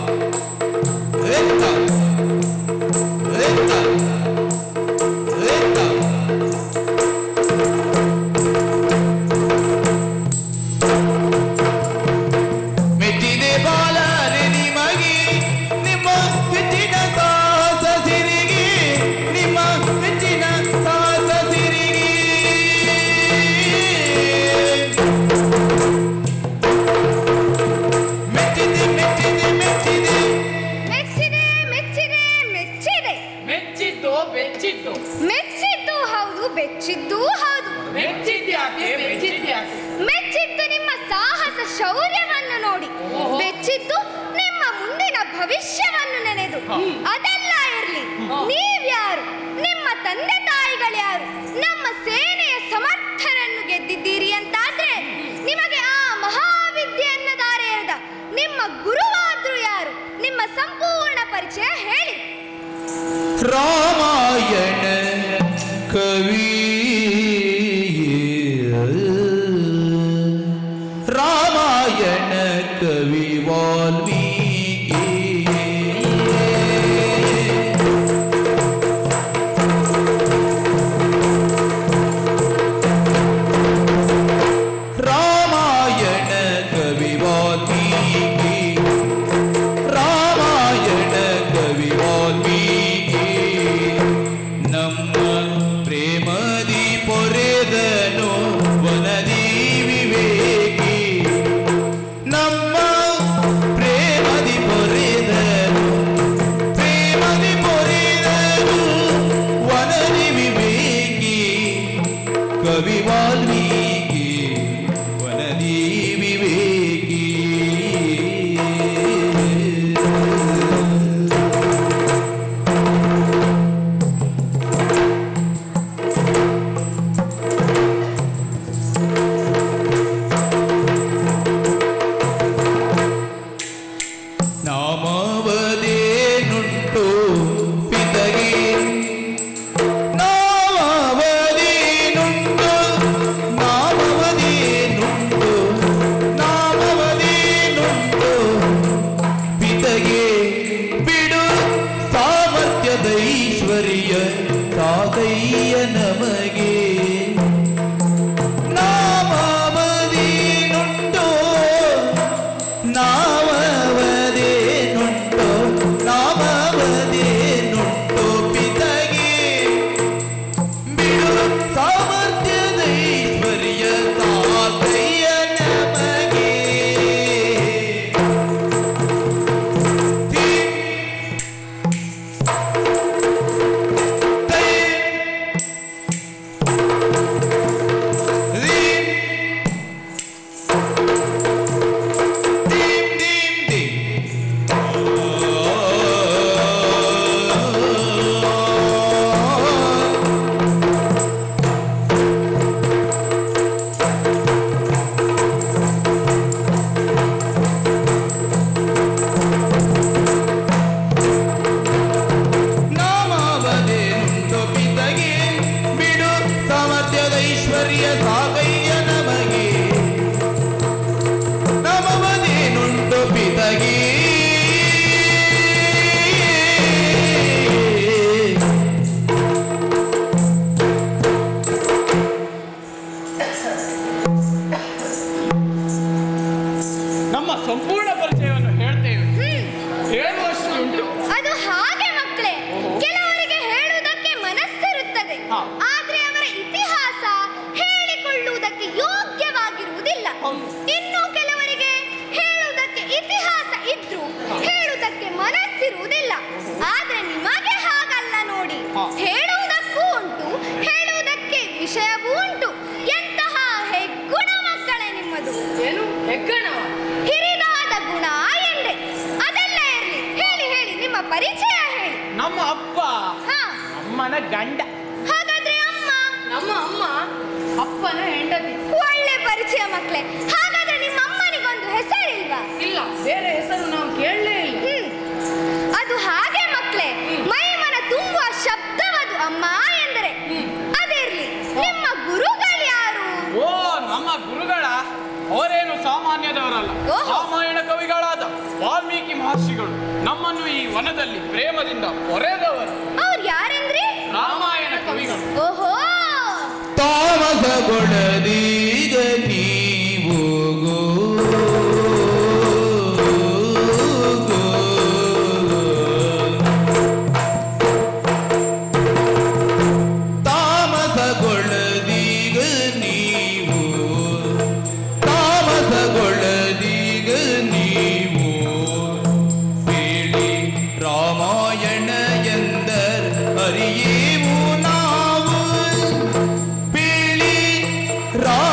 ರಿತ್ತ ರಿತ್ತ ರಿತ್ತ ಮೆಚ್ಚಿದೆ ಬಾಲರೆ ನಿಮಗೆ ನಿಮ್ಮ ಮೆಚ್ಚಿನ ಸಾಹಸ ಸಿರಿಗೆ ನಿಮ್ಮ ಮೆಚ್ಚಿನ ಸಾಹಸ ಸಿರಿಗೆ ಮೆಚ್ಚಿದೆ ಮೆಚ್ಚಿದೆ ಮೆಚ್ಚಿದೆ ಮೆಚ್ಚಿದೆ ಮೆಚ್ಚಿದೆ ಮೆಚ್ಚಿದೆ ಮೆಚ್ಚಿದ್ದು ಬೆಚ್ಚಿದ್ದು ಮೆಚ್ಚಿದ್ದು ಹೌದು ಬೆಚ್ಚಿದ್ದೂ ಹೌದು ಮೆಚ್ಚಿದ್ಯಾಕೆ ಬೆಚ್ಚಿದ್ಯಾಕೆ ಮೆಚ್ಚಿದ್ದು ನಿಮ್ಮ ಸಾಹಸ ಶೌರ್ಯವನ್ನು ನೋಡಿ ಬೆಚ್ಚಿದ್ದು ನಿಮ್ಮ ಮುಂದಿನ ಭವಿಷ್ಯವನ್ನು ನೆನೆದು ಅದೆಲ್ಲ ಇರ್ಲಿ ನೀವ್ಯಾರು ನಿಮ್ಮ ತಂದೆ ತಾಯಿಗಳ್ಯಾರು ನಮ್ಮ ಸೇನೆಯ ಸಮರ್ಥರನ್ನು ಗೆದ್ದಿದ್ದೀರಿ ಅಂತಾದ್ರೆ ನಿಮಗೆ ಆ ಮಹಾವಿದ್ಯೆಯನ್ನು ದಾರೆ ಎರೆದ ನಿಮ್ಮ ಗುರುವಾದ್ರು ಯಾರು ನಿಮ್ಮ ಸಂಪೂರ್ಣ ಪರಿಚಯ ಹೇಳಿ ರಾಮಾಯಣ ಕವಿ ರಾಮಾಯಣ ಕವಿ ವಾಲ್ಮೀಕಿ ರಾಮಾಯಣ ಕವಿ ವಾಲ್ಮೀಕಿ ರಾಮಾಯಣ ಕವಿ ವಾಲ್ಮೀಕಿ ಕವಿ ವಾಲ್ಮೀಕಿ ವನದಿ ವಿವೇಕಿ ನಾಮವದೇನುಂಟು ಪಿತಗೆ ನಾಮವದೇನುಂಟು ನಾಮವದೇನುಂಟು ನಾಮವದೇನುಂಟು ಪಿತಗೆ ಬಿಡು ಸಾಮರ್ಥ್ಯದ ಐಶ್ವರ್ಯ ಸಾಗಯ್ಯ ನಮಗೆ ನಾಮವದೇನುಂಟು ನಾಮವದೇನುಂಟು ನಾಮವದೇನುಂಟು ಪಿತಗೆ ಬಿಡು ಸಾಮರ್ಥ್ಯದ ಐಶ್ವರ್ಯ ಸಾಕಯ್ಯ ನಮಗೆ ಧೀ. ತೈ. ಧೀ. Dim, dim, dim. ನಾಮಾವದೇನುಂಟು ಪಿತಗೆ ಬಿಡು ಸಾಮರ್ಥ್ಯದ ಐಶ್ವರ್ಯ ಸಾಗಯ್ಯ ನಮಗೆ ನಮವದೇನುಂಟು ಪಿತಗೆ ನಮ್ಮ ಸಂಪೂರ್ಣ ಪರಿಚಯವನ್ನು ಹೇಳ್ತೇವೆ ಹೇಳುವಷ್ಟು ಉಂಟು ಅದು ಹಾಗೆ ಮಕ್ಕಳೇ ಕೆಲವರಿಗೆ ಹೇಳುವುದಕ್ಕೆ ಮನಸ್ಸಿರುತ್ತದೆ ಹಾ. ಆದ್ರೆ ಅವರ ಇತಿಹಾಸ ಹೇಳಿಕೊಳ್ಳುವುದಕ್ಕೆ ಯೋಗ್ಯವಾಗಿರುವುದಿಲ್ಲ ಹೌದು. ಇನ್ನು ಕೆಲವರಿಗೆ ಹೇಳುವುದಕ್ಕೆ ಇತಿಹಾಸ ಇದ್ರು ಹೇಳುವುದಕ್ಕೆ ಮನಸ್ಸಿರುವುದಿಲ್ಲ ಆದ್ರೆ ನಿಮಗೆ ಹಾಗಲ್ಲ ನೋಡಿ ಹಾ. ಹೇಳುವುದಕ್ಕೂ ಉಂಟು ಹೇಳುವುದಕ್ಕೆ ವಿಷಯವೂ ಉಂಟು ಎಂತಹ ಹೆಗ್ಗುಣ ಮಕ್ಕಳೇ ನಿಮ್ಮದು ಏನು ಹೆಗ್ಗಣವ ಹಿರಿದಾದ ಗುಣ ಎಂದೆ ಅದೆಲ್ಲ ಇರಲಿ ಹೇಳಿ ಹೇಳಿ ನಿಮ್ಮ ಪರಿಚಯ ಹೇಳಿ ನಮ್ಮ ಅಪ್ಪ ಹಾ ಅಮ್ಮನ ಗಂಡ ಹಾಗಾದ್ರೆ ಅಮ್ಮ ನಮ್ಮ ಅಮ್ಮ ಅಪ್ಪನ ಹೆಂಡತಿ ಒಳ್ಳೆ ಪರಿಚಯ ಮಕ್ಕಳೇ ಹಾಗಾದ್ರೆ ನಿಮ್ಮ ಅಮ್ಮನಿಗೊಂದು ಹೆಸರಿಲ್ವಾ ಇಲ್ಲ ಬೇರೆ ಹೆಸರು ನಾವು ಕೇಳಲೇ ಇಲ್ಲ ಹ್ಮ್ ಅದು ಹಾಗೆ ಮಕ್ಕಳೇ ಮೈಮನ ತುಂಬುವ ಶಬ್ದವದು ಅಮ್ಮ ಎಂದರೆ ಅದಿರ್ಲಿ ನಿಮ್ಮ ಗುರುಗಳು ಯಾರು ಓ ನಮ್ಮ ಗುರುಗಳ ಅವರೇನು ಸಾಮಾನ್ಯದವರಲ್ಲ ಓಹೋ. ರಾಮಾಯಣ ಕವಿಗಳಾದ ವಾಲ್ಮೀಕಿ ಮಹರ್ಷಿಗಳು ನಮ್ಮನ್ನು ಈ ವನದಲ್ಲಿ ಪ್ರೇಮದಿಂದ ಹೊರೆದವರು ಅವ್ರು ಯಾರೆಂದ್ರಿ ರಾಮಾಯಣ ಕವಿಗಳು ಓಹೋ ತಾಮಸಗೊಳ್ಳದೀಗ ನೀವು ಗೋ ತಾಮಸಗೊಳ್ಳದೀಗ ನೀವು ತಾಮಸಗೊಳ್ಳದೀಗ ನೀವು ಹೇಳಿ ರಾಮಾಯಣ ಎಂದರ್ ಅರಿಯೇವು ನಾವು ಬೇಳಿ ರಾ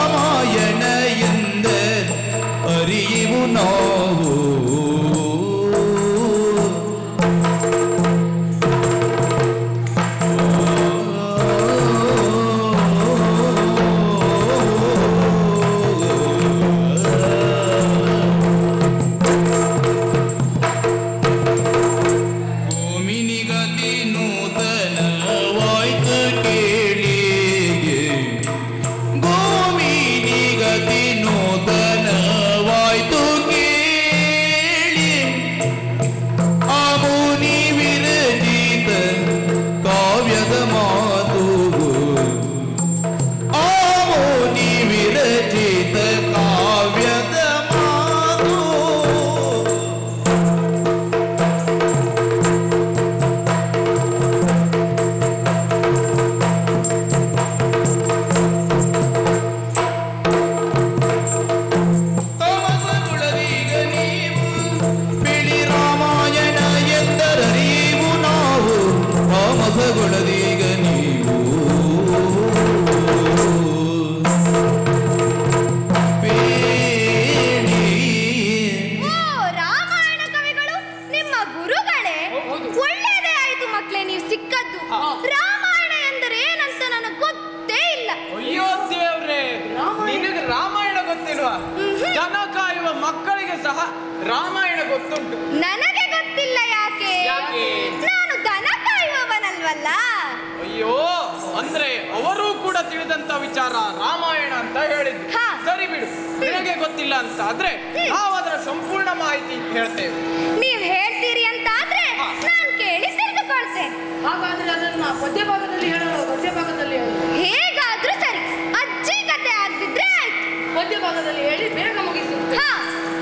ದನ ಕಾಯುವ ಮಕ್ಕಳಿಗೆ ಸಹ ರಾಮಾಯಣ ಗೊತ್ತುಂಟು ನನಗೆ ಗೊತ್ತಿಲ್ಲ ಯಾಕೆ ಯಾಕೆ? ನಾನು ದನ ಕಾಯುವವನಲ್ವಲ್ಲ ಅಯ್ಯೋ ಅಂದ್ರೆ ಅವರೂ ಕೂಡ ತಿಳಿದಂತ ವಿಚಾರ ರಾಮಾಯಣ ಅಂತ ಹೇಳಿದ್ದು ಹಾ. ಸರಿ ಬಿಡು ನಿನಗೆ ಗೊತ್ತಿಲ್ಲ ಅಂತ ಆದ್ರೆ ನಾವು ಅದರ ಸಂಪೂರ್ಣ ಮಾಹಿತಿ ಹೇಳ್ತೇವೆ ನೀವ್ ಹೇಳ್ತೀರಿ ಅಂತ ಆದ್ರೆ ಹಾ. ನಾನು ಕೇಳಿ ತಿಳಿದುಕೊಳ್ತೇನೆ ಹಾಗಾದ್ರೆ ಅದನ್ನ ಪದ್ಯ ಭಾಗದಲ್ಲಿ ಹೇಳೋ ಗದ್ಯ ಭಾಗದಲ್ಲಿ ಹೇಳೋ ಹೇಗಾದ್ರೂ ಸರಿ ಅಜ್ಜಿ ಕತೆ ಆಗ್ದಿದ್ರೆ ಆಯ್ತು ಪದ್ಯ ಭಾಗದಲ್ಲಿ ಹೇಳಿ ಬೇಗ ಮುಗಿಸುತ್ತೆ ಹಾ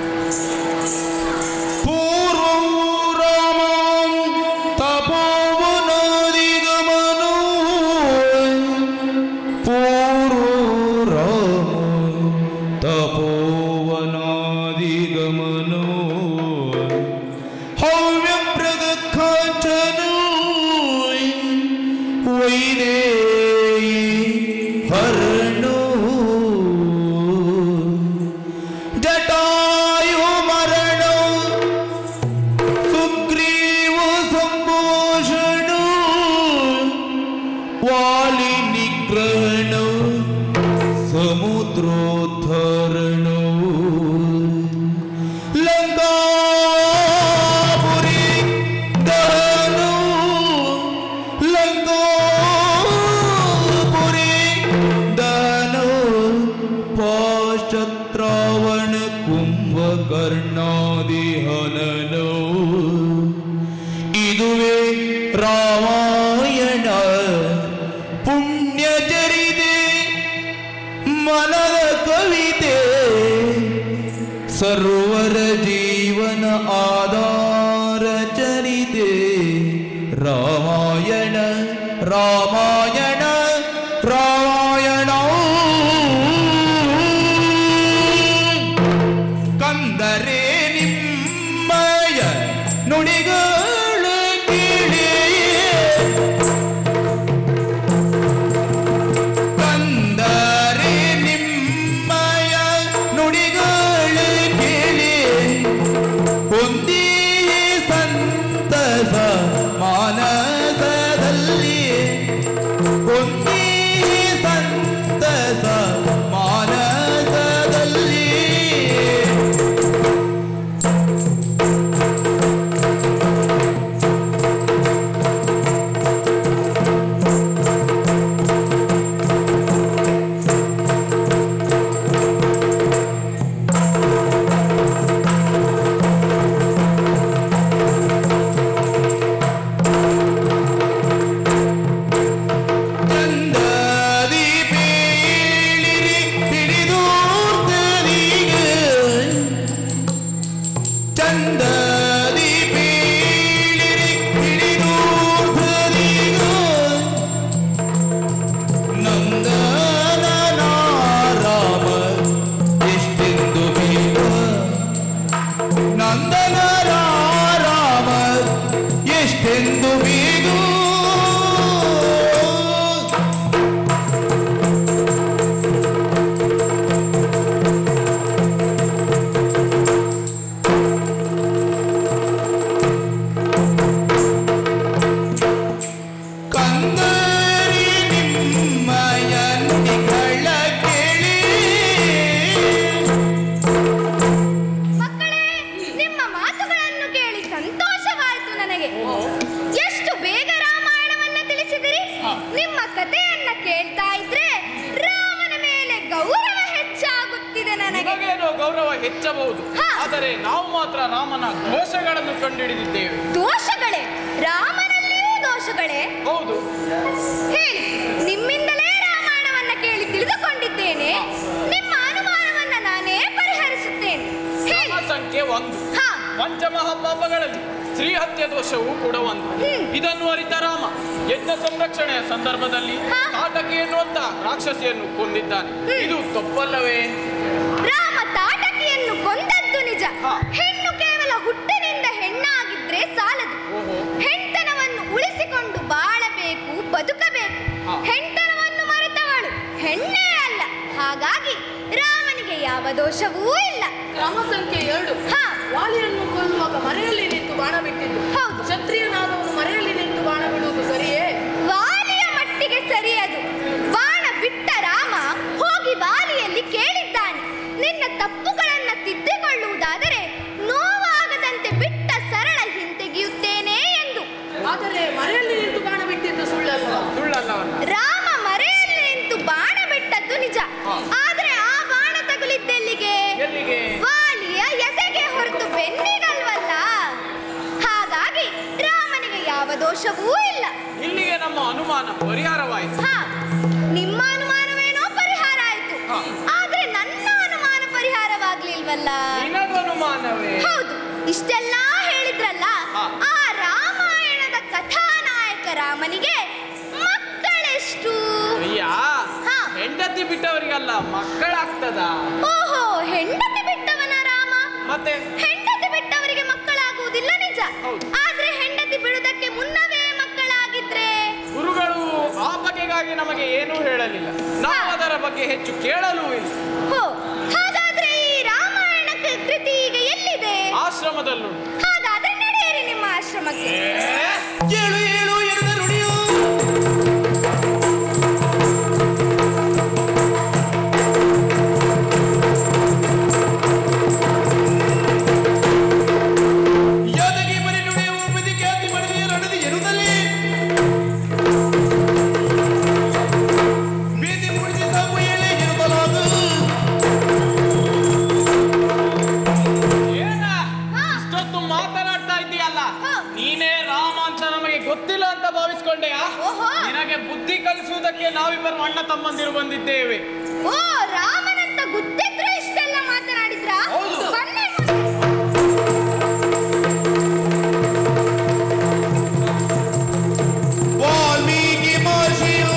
पूर्वं रामं तपोवनादिगमनो पूर्वं रामं तपोवनादिगमनो हव्यप्रदखाचनो वैदेयी हरणो जटायु मरणौ सुग्रीव सम्भूषण वालि निग्रहण समुद्रोद्धरण लङ्कापुरी दहन लङ्कापुरी दहन पाश्चत्रावण ಕುಂಭಕರ್ಣಾದಿಹನನ ಇದುವೇ ರಾಮಾಯಣ ಪುಣ್ಯ ಚರಿತೆ ಮನದ ಕವಿತೆ ಸರ್ವರ ಜೀವನ ಆಧಾರ ಚರಿತೆ ರಾಮಾಯಣ ರಾಮಾಯಣ ರಾಮಾಯಣ ಕಂದರೆ ನಿಮ್ಮಯ ನುಡಿಗಳು ಕೇಳಿ ಕಂದರೆ ನಿಮ್ಮಯ ನುಡಿಗಳು ಕೇಳಿ ಹೊಂದಿ ಸಂತಸ ಮಾನಸದಲ್ಲಿ ಹೊಂದಿ ಸಂತಸ ಮಾನಸದಲ್ಲಿ ಚಂದದಿ ಬೀಳಿರಿ ಹಿಡಿದೂರ್ತದೀಗ ಚಂದದಿ ಬೀಳಿರಿ ಹಿಡಿದೂರ್ತದೀಗ ನಂದನ ರಾಮ ಎಷ್ಟೆಂದು ಬೇಗ ನಂದನ ರಾಮ ಎಷ್ಟೆಂದು ಬೇಗ ಕಂದರಿ ನಿಮ್ಮಯ ನುಡಿಗಳ ಕೇಳಿ ಮಕ್ಕಳೇ ನಿಮ್ಮ ಮಾತುಗಳನ್ನು ಕೇಳಿ ಸಂತೋಷವಾಯಿತು ನನಗೆ ಎಷ್ಟು ಬೇಗ ರಾಮಾಯಣವನ್ನ ತಿಳಿಸಿದಿರಿ ನಿಮ್ಮ ಕಥೆಯನ್ನ ಕೇಳ್ತಾ ಇದ್ರೆ ರಾಮನ ಮೇಲೆ ಗೌರವ ಹೆಚ್ಚಾಗುತ್ತಿದೆ ನನಗೆ ನಿಮಗೇನೋ ಗೌರವ ಹೆಚ್ಚಬಹುದು ಹಾ. ಆದರೆ ನಾವು ಮಾತ್ರ ರಾಮನ ದೋಷಗಳನ್ನು ಕಂಡುಹಿಡಿದಿದ್ದೇವೆ ದೋಷಗಳೇ ರಾಮನಲ್ಲಿಯೂ ದೋಷಗಳೇ ಹೌದು ಹೇಳಿ ನಿಮ್ಮಿಂದಲೇ ರಾಮಾಯಣವನ್ನ ಕೇಳಿ ತಿಳಿದುಕೊಂಡಿದ್ದೇನೆ ನಿಮ್ಮ ಅನುಮಾನವನ್ನ ನಾನೇ ಪರಿಹರಿಸುತ್ತೇನೆ ಹೇಳಿ ನಮ್ಮ ಸಂಖ್ಯೆ ಒಂದು ಹಾ ಪಂಚಮಹಾಪಾಪಗಳಲ್ಲಿ ಸ್ತ್ರೀ ಹತ್ಯೆ ದೋಷವೂ ಕೂಡ ಒಂದು ಹ್ಮ್. ಇದನ್ನು ಅರಿತ ರಾಮ ಯಜ್ಞ ಸಂರಕ್ಷಣೆಯ ಸಂದರ್ಭದಲ್ಲಿ ಹಾ. ಕಾಟಕಿ ಎನ್ನುವಂತ ರಾಕ್ಷಸಿಯನ್ನು ಕೊಂದಿದ್ದಾನೆ ಇದು ತಪ್ಪಲ್ಲವೇ ರಾಮ ತಾಟಕಿಯನ್ನು ಕೊಂದದ್ದು ನಿಜ ಹಾ. ಹೆಣ್ಣು ಕೇವಲ ಹುಟ್ಟಿನಿಂದ ಹೆಣ್ಣಾಗಿದ್ರೆ ಸಾಲದು ಓಹೋ ಹೆಣ್ತನವನ್ನು ಉಳಿಸಿಕೊಂಡು ಬಾಳಬೇಕು ಬದುಕಬೇಕು ಹಾ. ಹೆಣ್ತನವನ್ನು ಮರೆತವಳು ಹೆಣ್ಣೇ ಅಲ್ಲ ಹಾಗಾಗಿ ರಾಮನಿಗೆ ಯಾವ ದೋಷವೂ ಇಲ್ಲ ಕ್ರಮ ಸಂಖ್ಯೆ ಎರಡು ಹಾ. ವಾಲಿಯನ್ನು ಕೊಲ್ಲುವಾಗ ಮರೆಯಲ್ಲಿ ನಿಂತು ಬಾಣ ಬಿಟ್ಟಿದ್ದು ಹೌದು. ಕ್ಷತ್ರಿಯನಾದವನು ಮರೆಯಲ್ಲಿ ನಿಂತು ಬಾಣ ಬಿಡುವುದು ಸರಿಯೇ ವಾಲಿಯ ಮಟ್ಟಿಗೆ ಸರಿಯದು ಬಾಣ ಬಿಟ್ಟ ರಾಮ ಹೋಗಿ ವಾಲಿಯಲ್ಲಿ ಕೇಳಿದ್ದಾನೆ ನಿನ್ನ ತಪ್ಪುಗಳನ್ನ ಪರಿಹಾರವಾಯಿತು ಹಾ ನಿಮ್ಮ ಅನುಮಾನವೇನೋ ಪರಿಹಾರ ಆಯ್ತು ಹಾ. ಆದ್ರೆ ನನ್ನ ಅನುಮಾನ ಪರಿಹಾರವಾಗ್ಲಿಲ್ವಲ್ಲ ನಿನಗೂ ಅನುಮಾನವೇ ಹೌದು ಇಷ್ಟೆಲ್ಲ ಹೇಳಿದ್ರಲ್ಲ ಹಾ. ಆ ರಾಮಾಯಣದ ಕಥಾನಾಯಕ ರಾಮನಿಗೆ ಮಕ್ಕಳೆಷ್ಟು ಅಯ್ಯ ಹಾ. ಹೆಂಡತಿ ಬಿಟ್ಟವರಿಗಲ್ಲ ಮಕ್ಕಳಾಗ್ತದ ಓಹೋ ಹೆಂಡತಿ ಬಿಟ್ಟವನ ರಾಮ ಮತ್ತೆ ಹೆಂಡತಿ ಬಿಟ್ಟವರಿಗೆ ಮಕ್ಕಳಾಗುವುದಿಲ್ಲ ನಿಜ ಹೌದು. ಆದ್ರೆ ಹೆಂಡತಿ ಬಿಡುವುದಕ್ಕೆ ಮುನ್ನವೇ ಮಕ್ಕಳಾಗಿದ್ರೆ ಗುರುಗಳು ಆ ಬಗೆಗಾಗಿ ನಮಗೆ ಏನೂ ಹೇಳಲಿಲ್ಲ ನಾವು ಅದರ ಬಗ್ಗೆ ಹೆಚ್ಚು ಕೇಳಲೂ ಇಲ್ಲ ಹೋ ಹಾಗಾದ್ರೆ ಈ ರಾಮಾಯಣ ಕ- ಕೃತಿ ಈಗ ಎಲ್ಲಿದೆ ಆಶ್ರಮದಲ್ಲೂ ಹಾಗಾದ್ರೆ ನಡೆಯಿರಿ ನಿಮ್ಮ ಆಶ್ರಮಕ್ಕೆ ಏಳು ಏಳು ಎರದ ನುಡಿಯು ಯಾದಗಿ ಮನೆ ನುಡಿಯು ಬದಿ ಖ್ಯಾತಿ ಮಡದಿಯ ನಡದಿ ಎರುದಲ್ಲಿ ಬೀದಿ ಮುಡಿದ ತಾವು ಏಳೆ ಇರುತ್ತಲಾಗು ಏನ ಇಷ್ಟೊತ್ತು ಮಾತನಾಡ್ತಾ ಇದ್ದೀಯಲ್ಲ ಹಾ. ನೀನೇ ರಾಮ ಅಂತ ನಮಗೆ ಗೊತ್ತಿಲ್ಲ ಅಂತ ಭಾವಿಸ್ಕೊಂಡೆಯಾ ಓಹೋ. ನಿನಗೆ ಬುದ್ಧಿ ಕಲಿಸುವುದಕ್ಕೆ ನಾವಿಬ್ಬರು ಅಣ್ಣ ತಮ್ಮಂದಿರು ಬಂದಿದ್ದೇವೆ ಓ ರಾಮನಂತ ಗೊತ್ತಿದ್ರು ಇಷ್ಟೆಲ್ಲ ಮಾತನಾಡಿದ್ರ ಹೌದು. ಬನ್ನಿ ಮುಂದೆ. ವಾಲ್ಮೀಕಿ ಮಹರ್ಷಿಯು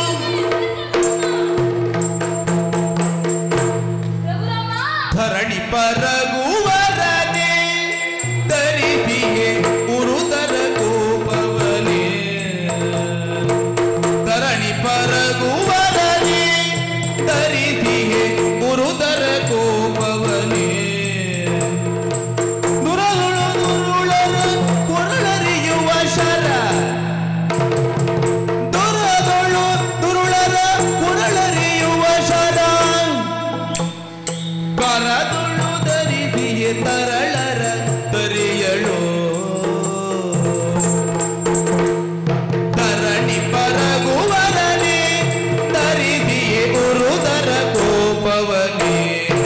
ಧರಣಿ ಪರಗುವರನೆ ಧರಿಸಿಯೇ ಉರುದರ ಕೋಪವನೇ ಧರಣಿ ಪರಗುವರನೆ ಧರಿಸಿಯೇ ಉರುದರ ಕೋಪವನೇ ದುರಗಳು ದುರುಳರ ಕೊರಳರಿಯುವ ಶರ ದುರಗಳು ದುರುಳರ ಕೊರಳರಿಯುವ ಶರ ಕರದುಳು ಧರಿಸಿಯೇ ತರಳರ ದರಿಯಳು ಧರಣಿ ಪರಗುವರನೆ ಧರಿಸಿಯೇ ಉರುದರ ಕೋಪವನೇ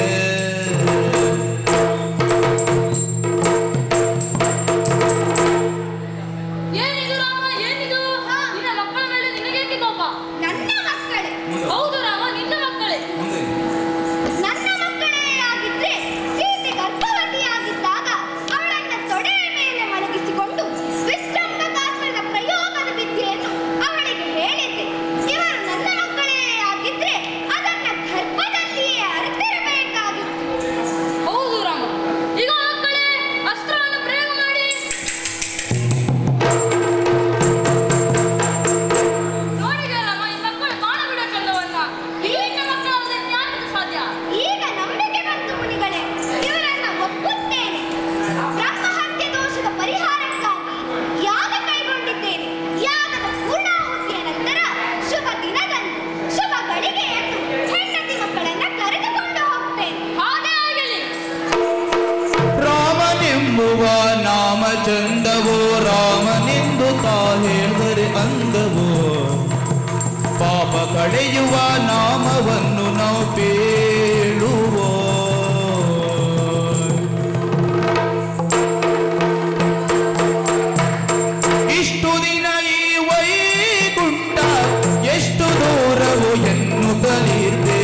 ಏನಿದು ರಾಮ ಏನಿದು ನಿನ್ನ ಮಕ್ಕಳ ಮೇಲೆ ನಿನಗೇಕೆ ಕೋಪ ನನ್ನ ಮಕ್ಕಳೇ ಹೌದು ರಾಮ ನಿನ್ನ ಮಕ್ಕಳೇ ನನ್ನ ಮಕ್ಕಳೇ ಆಗಿದ್ರೆ ಸೀತೆ ಗರ್ಭವತಿಯಾಗಿದ್ದಾಗ ಅವಳನ್ನ ತೊಡೆಯ ಮೇಲೆ ಮಲಗಿಸಿಕೊಂಡು ವಿಜೃಂಭಕಾಸ್ತ್ರದ ಪ್ರಯೋಗದ ವಿದ್ಯೆಯನ್ನು ಅವಳಿಗೆ ಹೇಳಿದ್ದೆ ಇವರು ನನ್ನ ಮಕ್ಕಳೇ ಆಗಿದ್ರೆ ಅದನ್ನ ಗರ್ಭದಲ್ಲಿಯೇ ಅರಿತಿರಬೇಕಾಗಿತ್ತು ಹೌದು ರಾಮ ಈಗ ಮಕ್ಕಳೇ ಅಸ್ತ್ರವನ್ನು ಪ್ರಯೋಗ ಮಾಡಿ ನೋಡಿದ ರಾಮ ಈ ಮಕ್ಕಳು ಕಾಣಬಿಡ ಚಂದವನ್ನ ಈ ನಿನ್ನ ಮಕ್ಕಳಾದ್ರೆ ಜ್ಞಾನದ ಸಾಧ್ಯ ಈಗ ನಂಬಿಕೆ ಬಂತು ಮುನಿಗಳೇ ಇವರನ್ನ ಒಪ್ಪುತ್ತೇನೆ ಬ್ರಹ್ಮಹತ್ಯೆ ದೋಷದ ಪರಿಹಾರಕ್ಕಾಗಿ ಯಾಗ ಕೈಗೊಂಡಿದ್ದೇನೆ ಯಾಗದ ಪೂರ್ಣಾಹುತಿಯ ನಂತರ ಶುಭ ದಿನದಂದು ಶುಭ ಗಳಿಗೆಯಂದು ಹೆಂಡತಿ ಮಕ್ಕಳನ್ನ ಕರೆದುಕೊಂಡು ಹೋಗ್ತೇನೆ ಹಾಗೆ ಆಗಲಿ ರಾಮನೆಂಬುವ ನಾಮ ಚಂದವೋ ರಾಮನೆಂದು ತಾ ಹೇಳಿದರೆ ಅಂದವೋ ಪಾಪ ಕಳೆಯುವ ನಾಮವನ್ನು ನಾವು ಪೇಳುವೋ ಇಷ್ಟು ದಿನ ಈ ವೈಕುಂಠ ಎಷ್ಟು ದೂರವು ಎನ್ನುತ್ತಲಿದ್ದೆ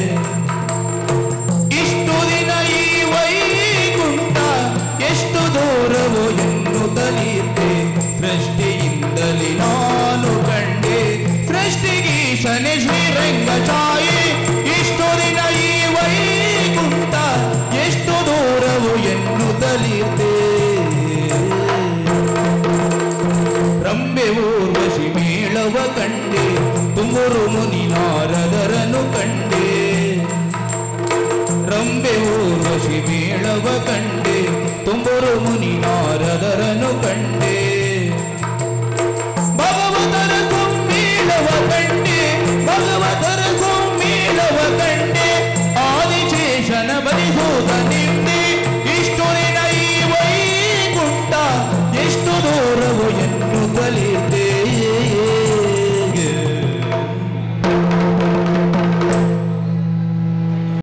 ಇಷ್ಟು ದಿನ ಈ ವೈಕುಂಠ ಎಷ್ಟು ದೂರವು ಎನ್ನುತ್ತಲಿದ್ದೆ ಸೃಷ್ಟಿಯಿಂದಲೇ ನಾನು ಕಂಡೆ ಸೃಷ್ಟಿಗೀಶನೆ ಶ್ರೀರಂಗಚಾಯಿ ಇಷ್ಟು ದಿನ ಈ ವೈಕುಂಠ ಎಷ್ಟು ದೂರವು ಎನ್ನುತ್ತಲಿದ್ದೆ ರಂಬೆ ಊರ್ವಶಿ ಮೇಳವ ಕಂಡೆ ತುಂಬುರು ಮುನಿ ನಾರದರನು ಕಂಡೆ ರಂಬೆ ಊರ್ವಶಿ ಮೇಳವ ಕಂಡೆ ತುಂಬುರು ಮುನಿ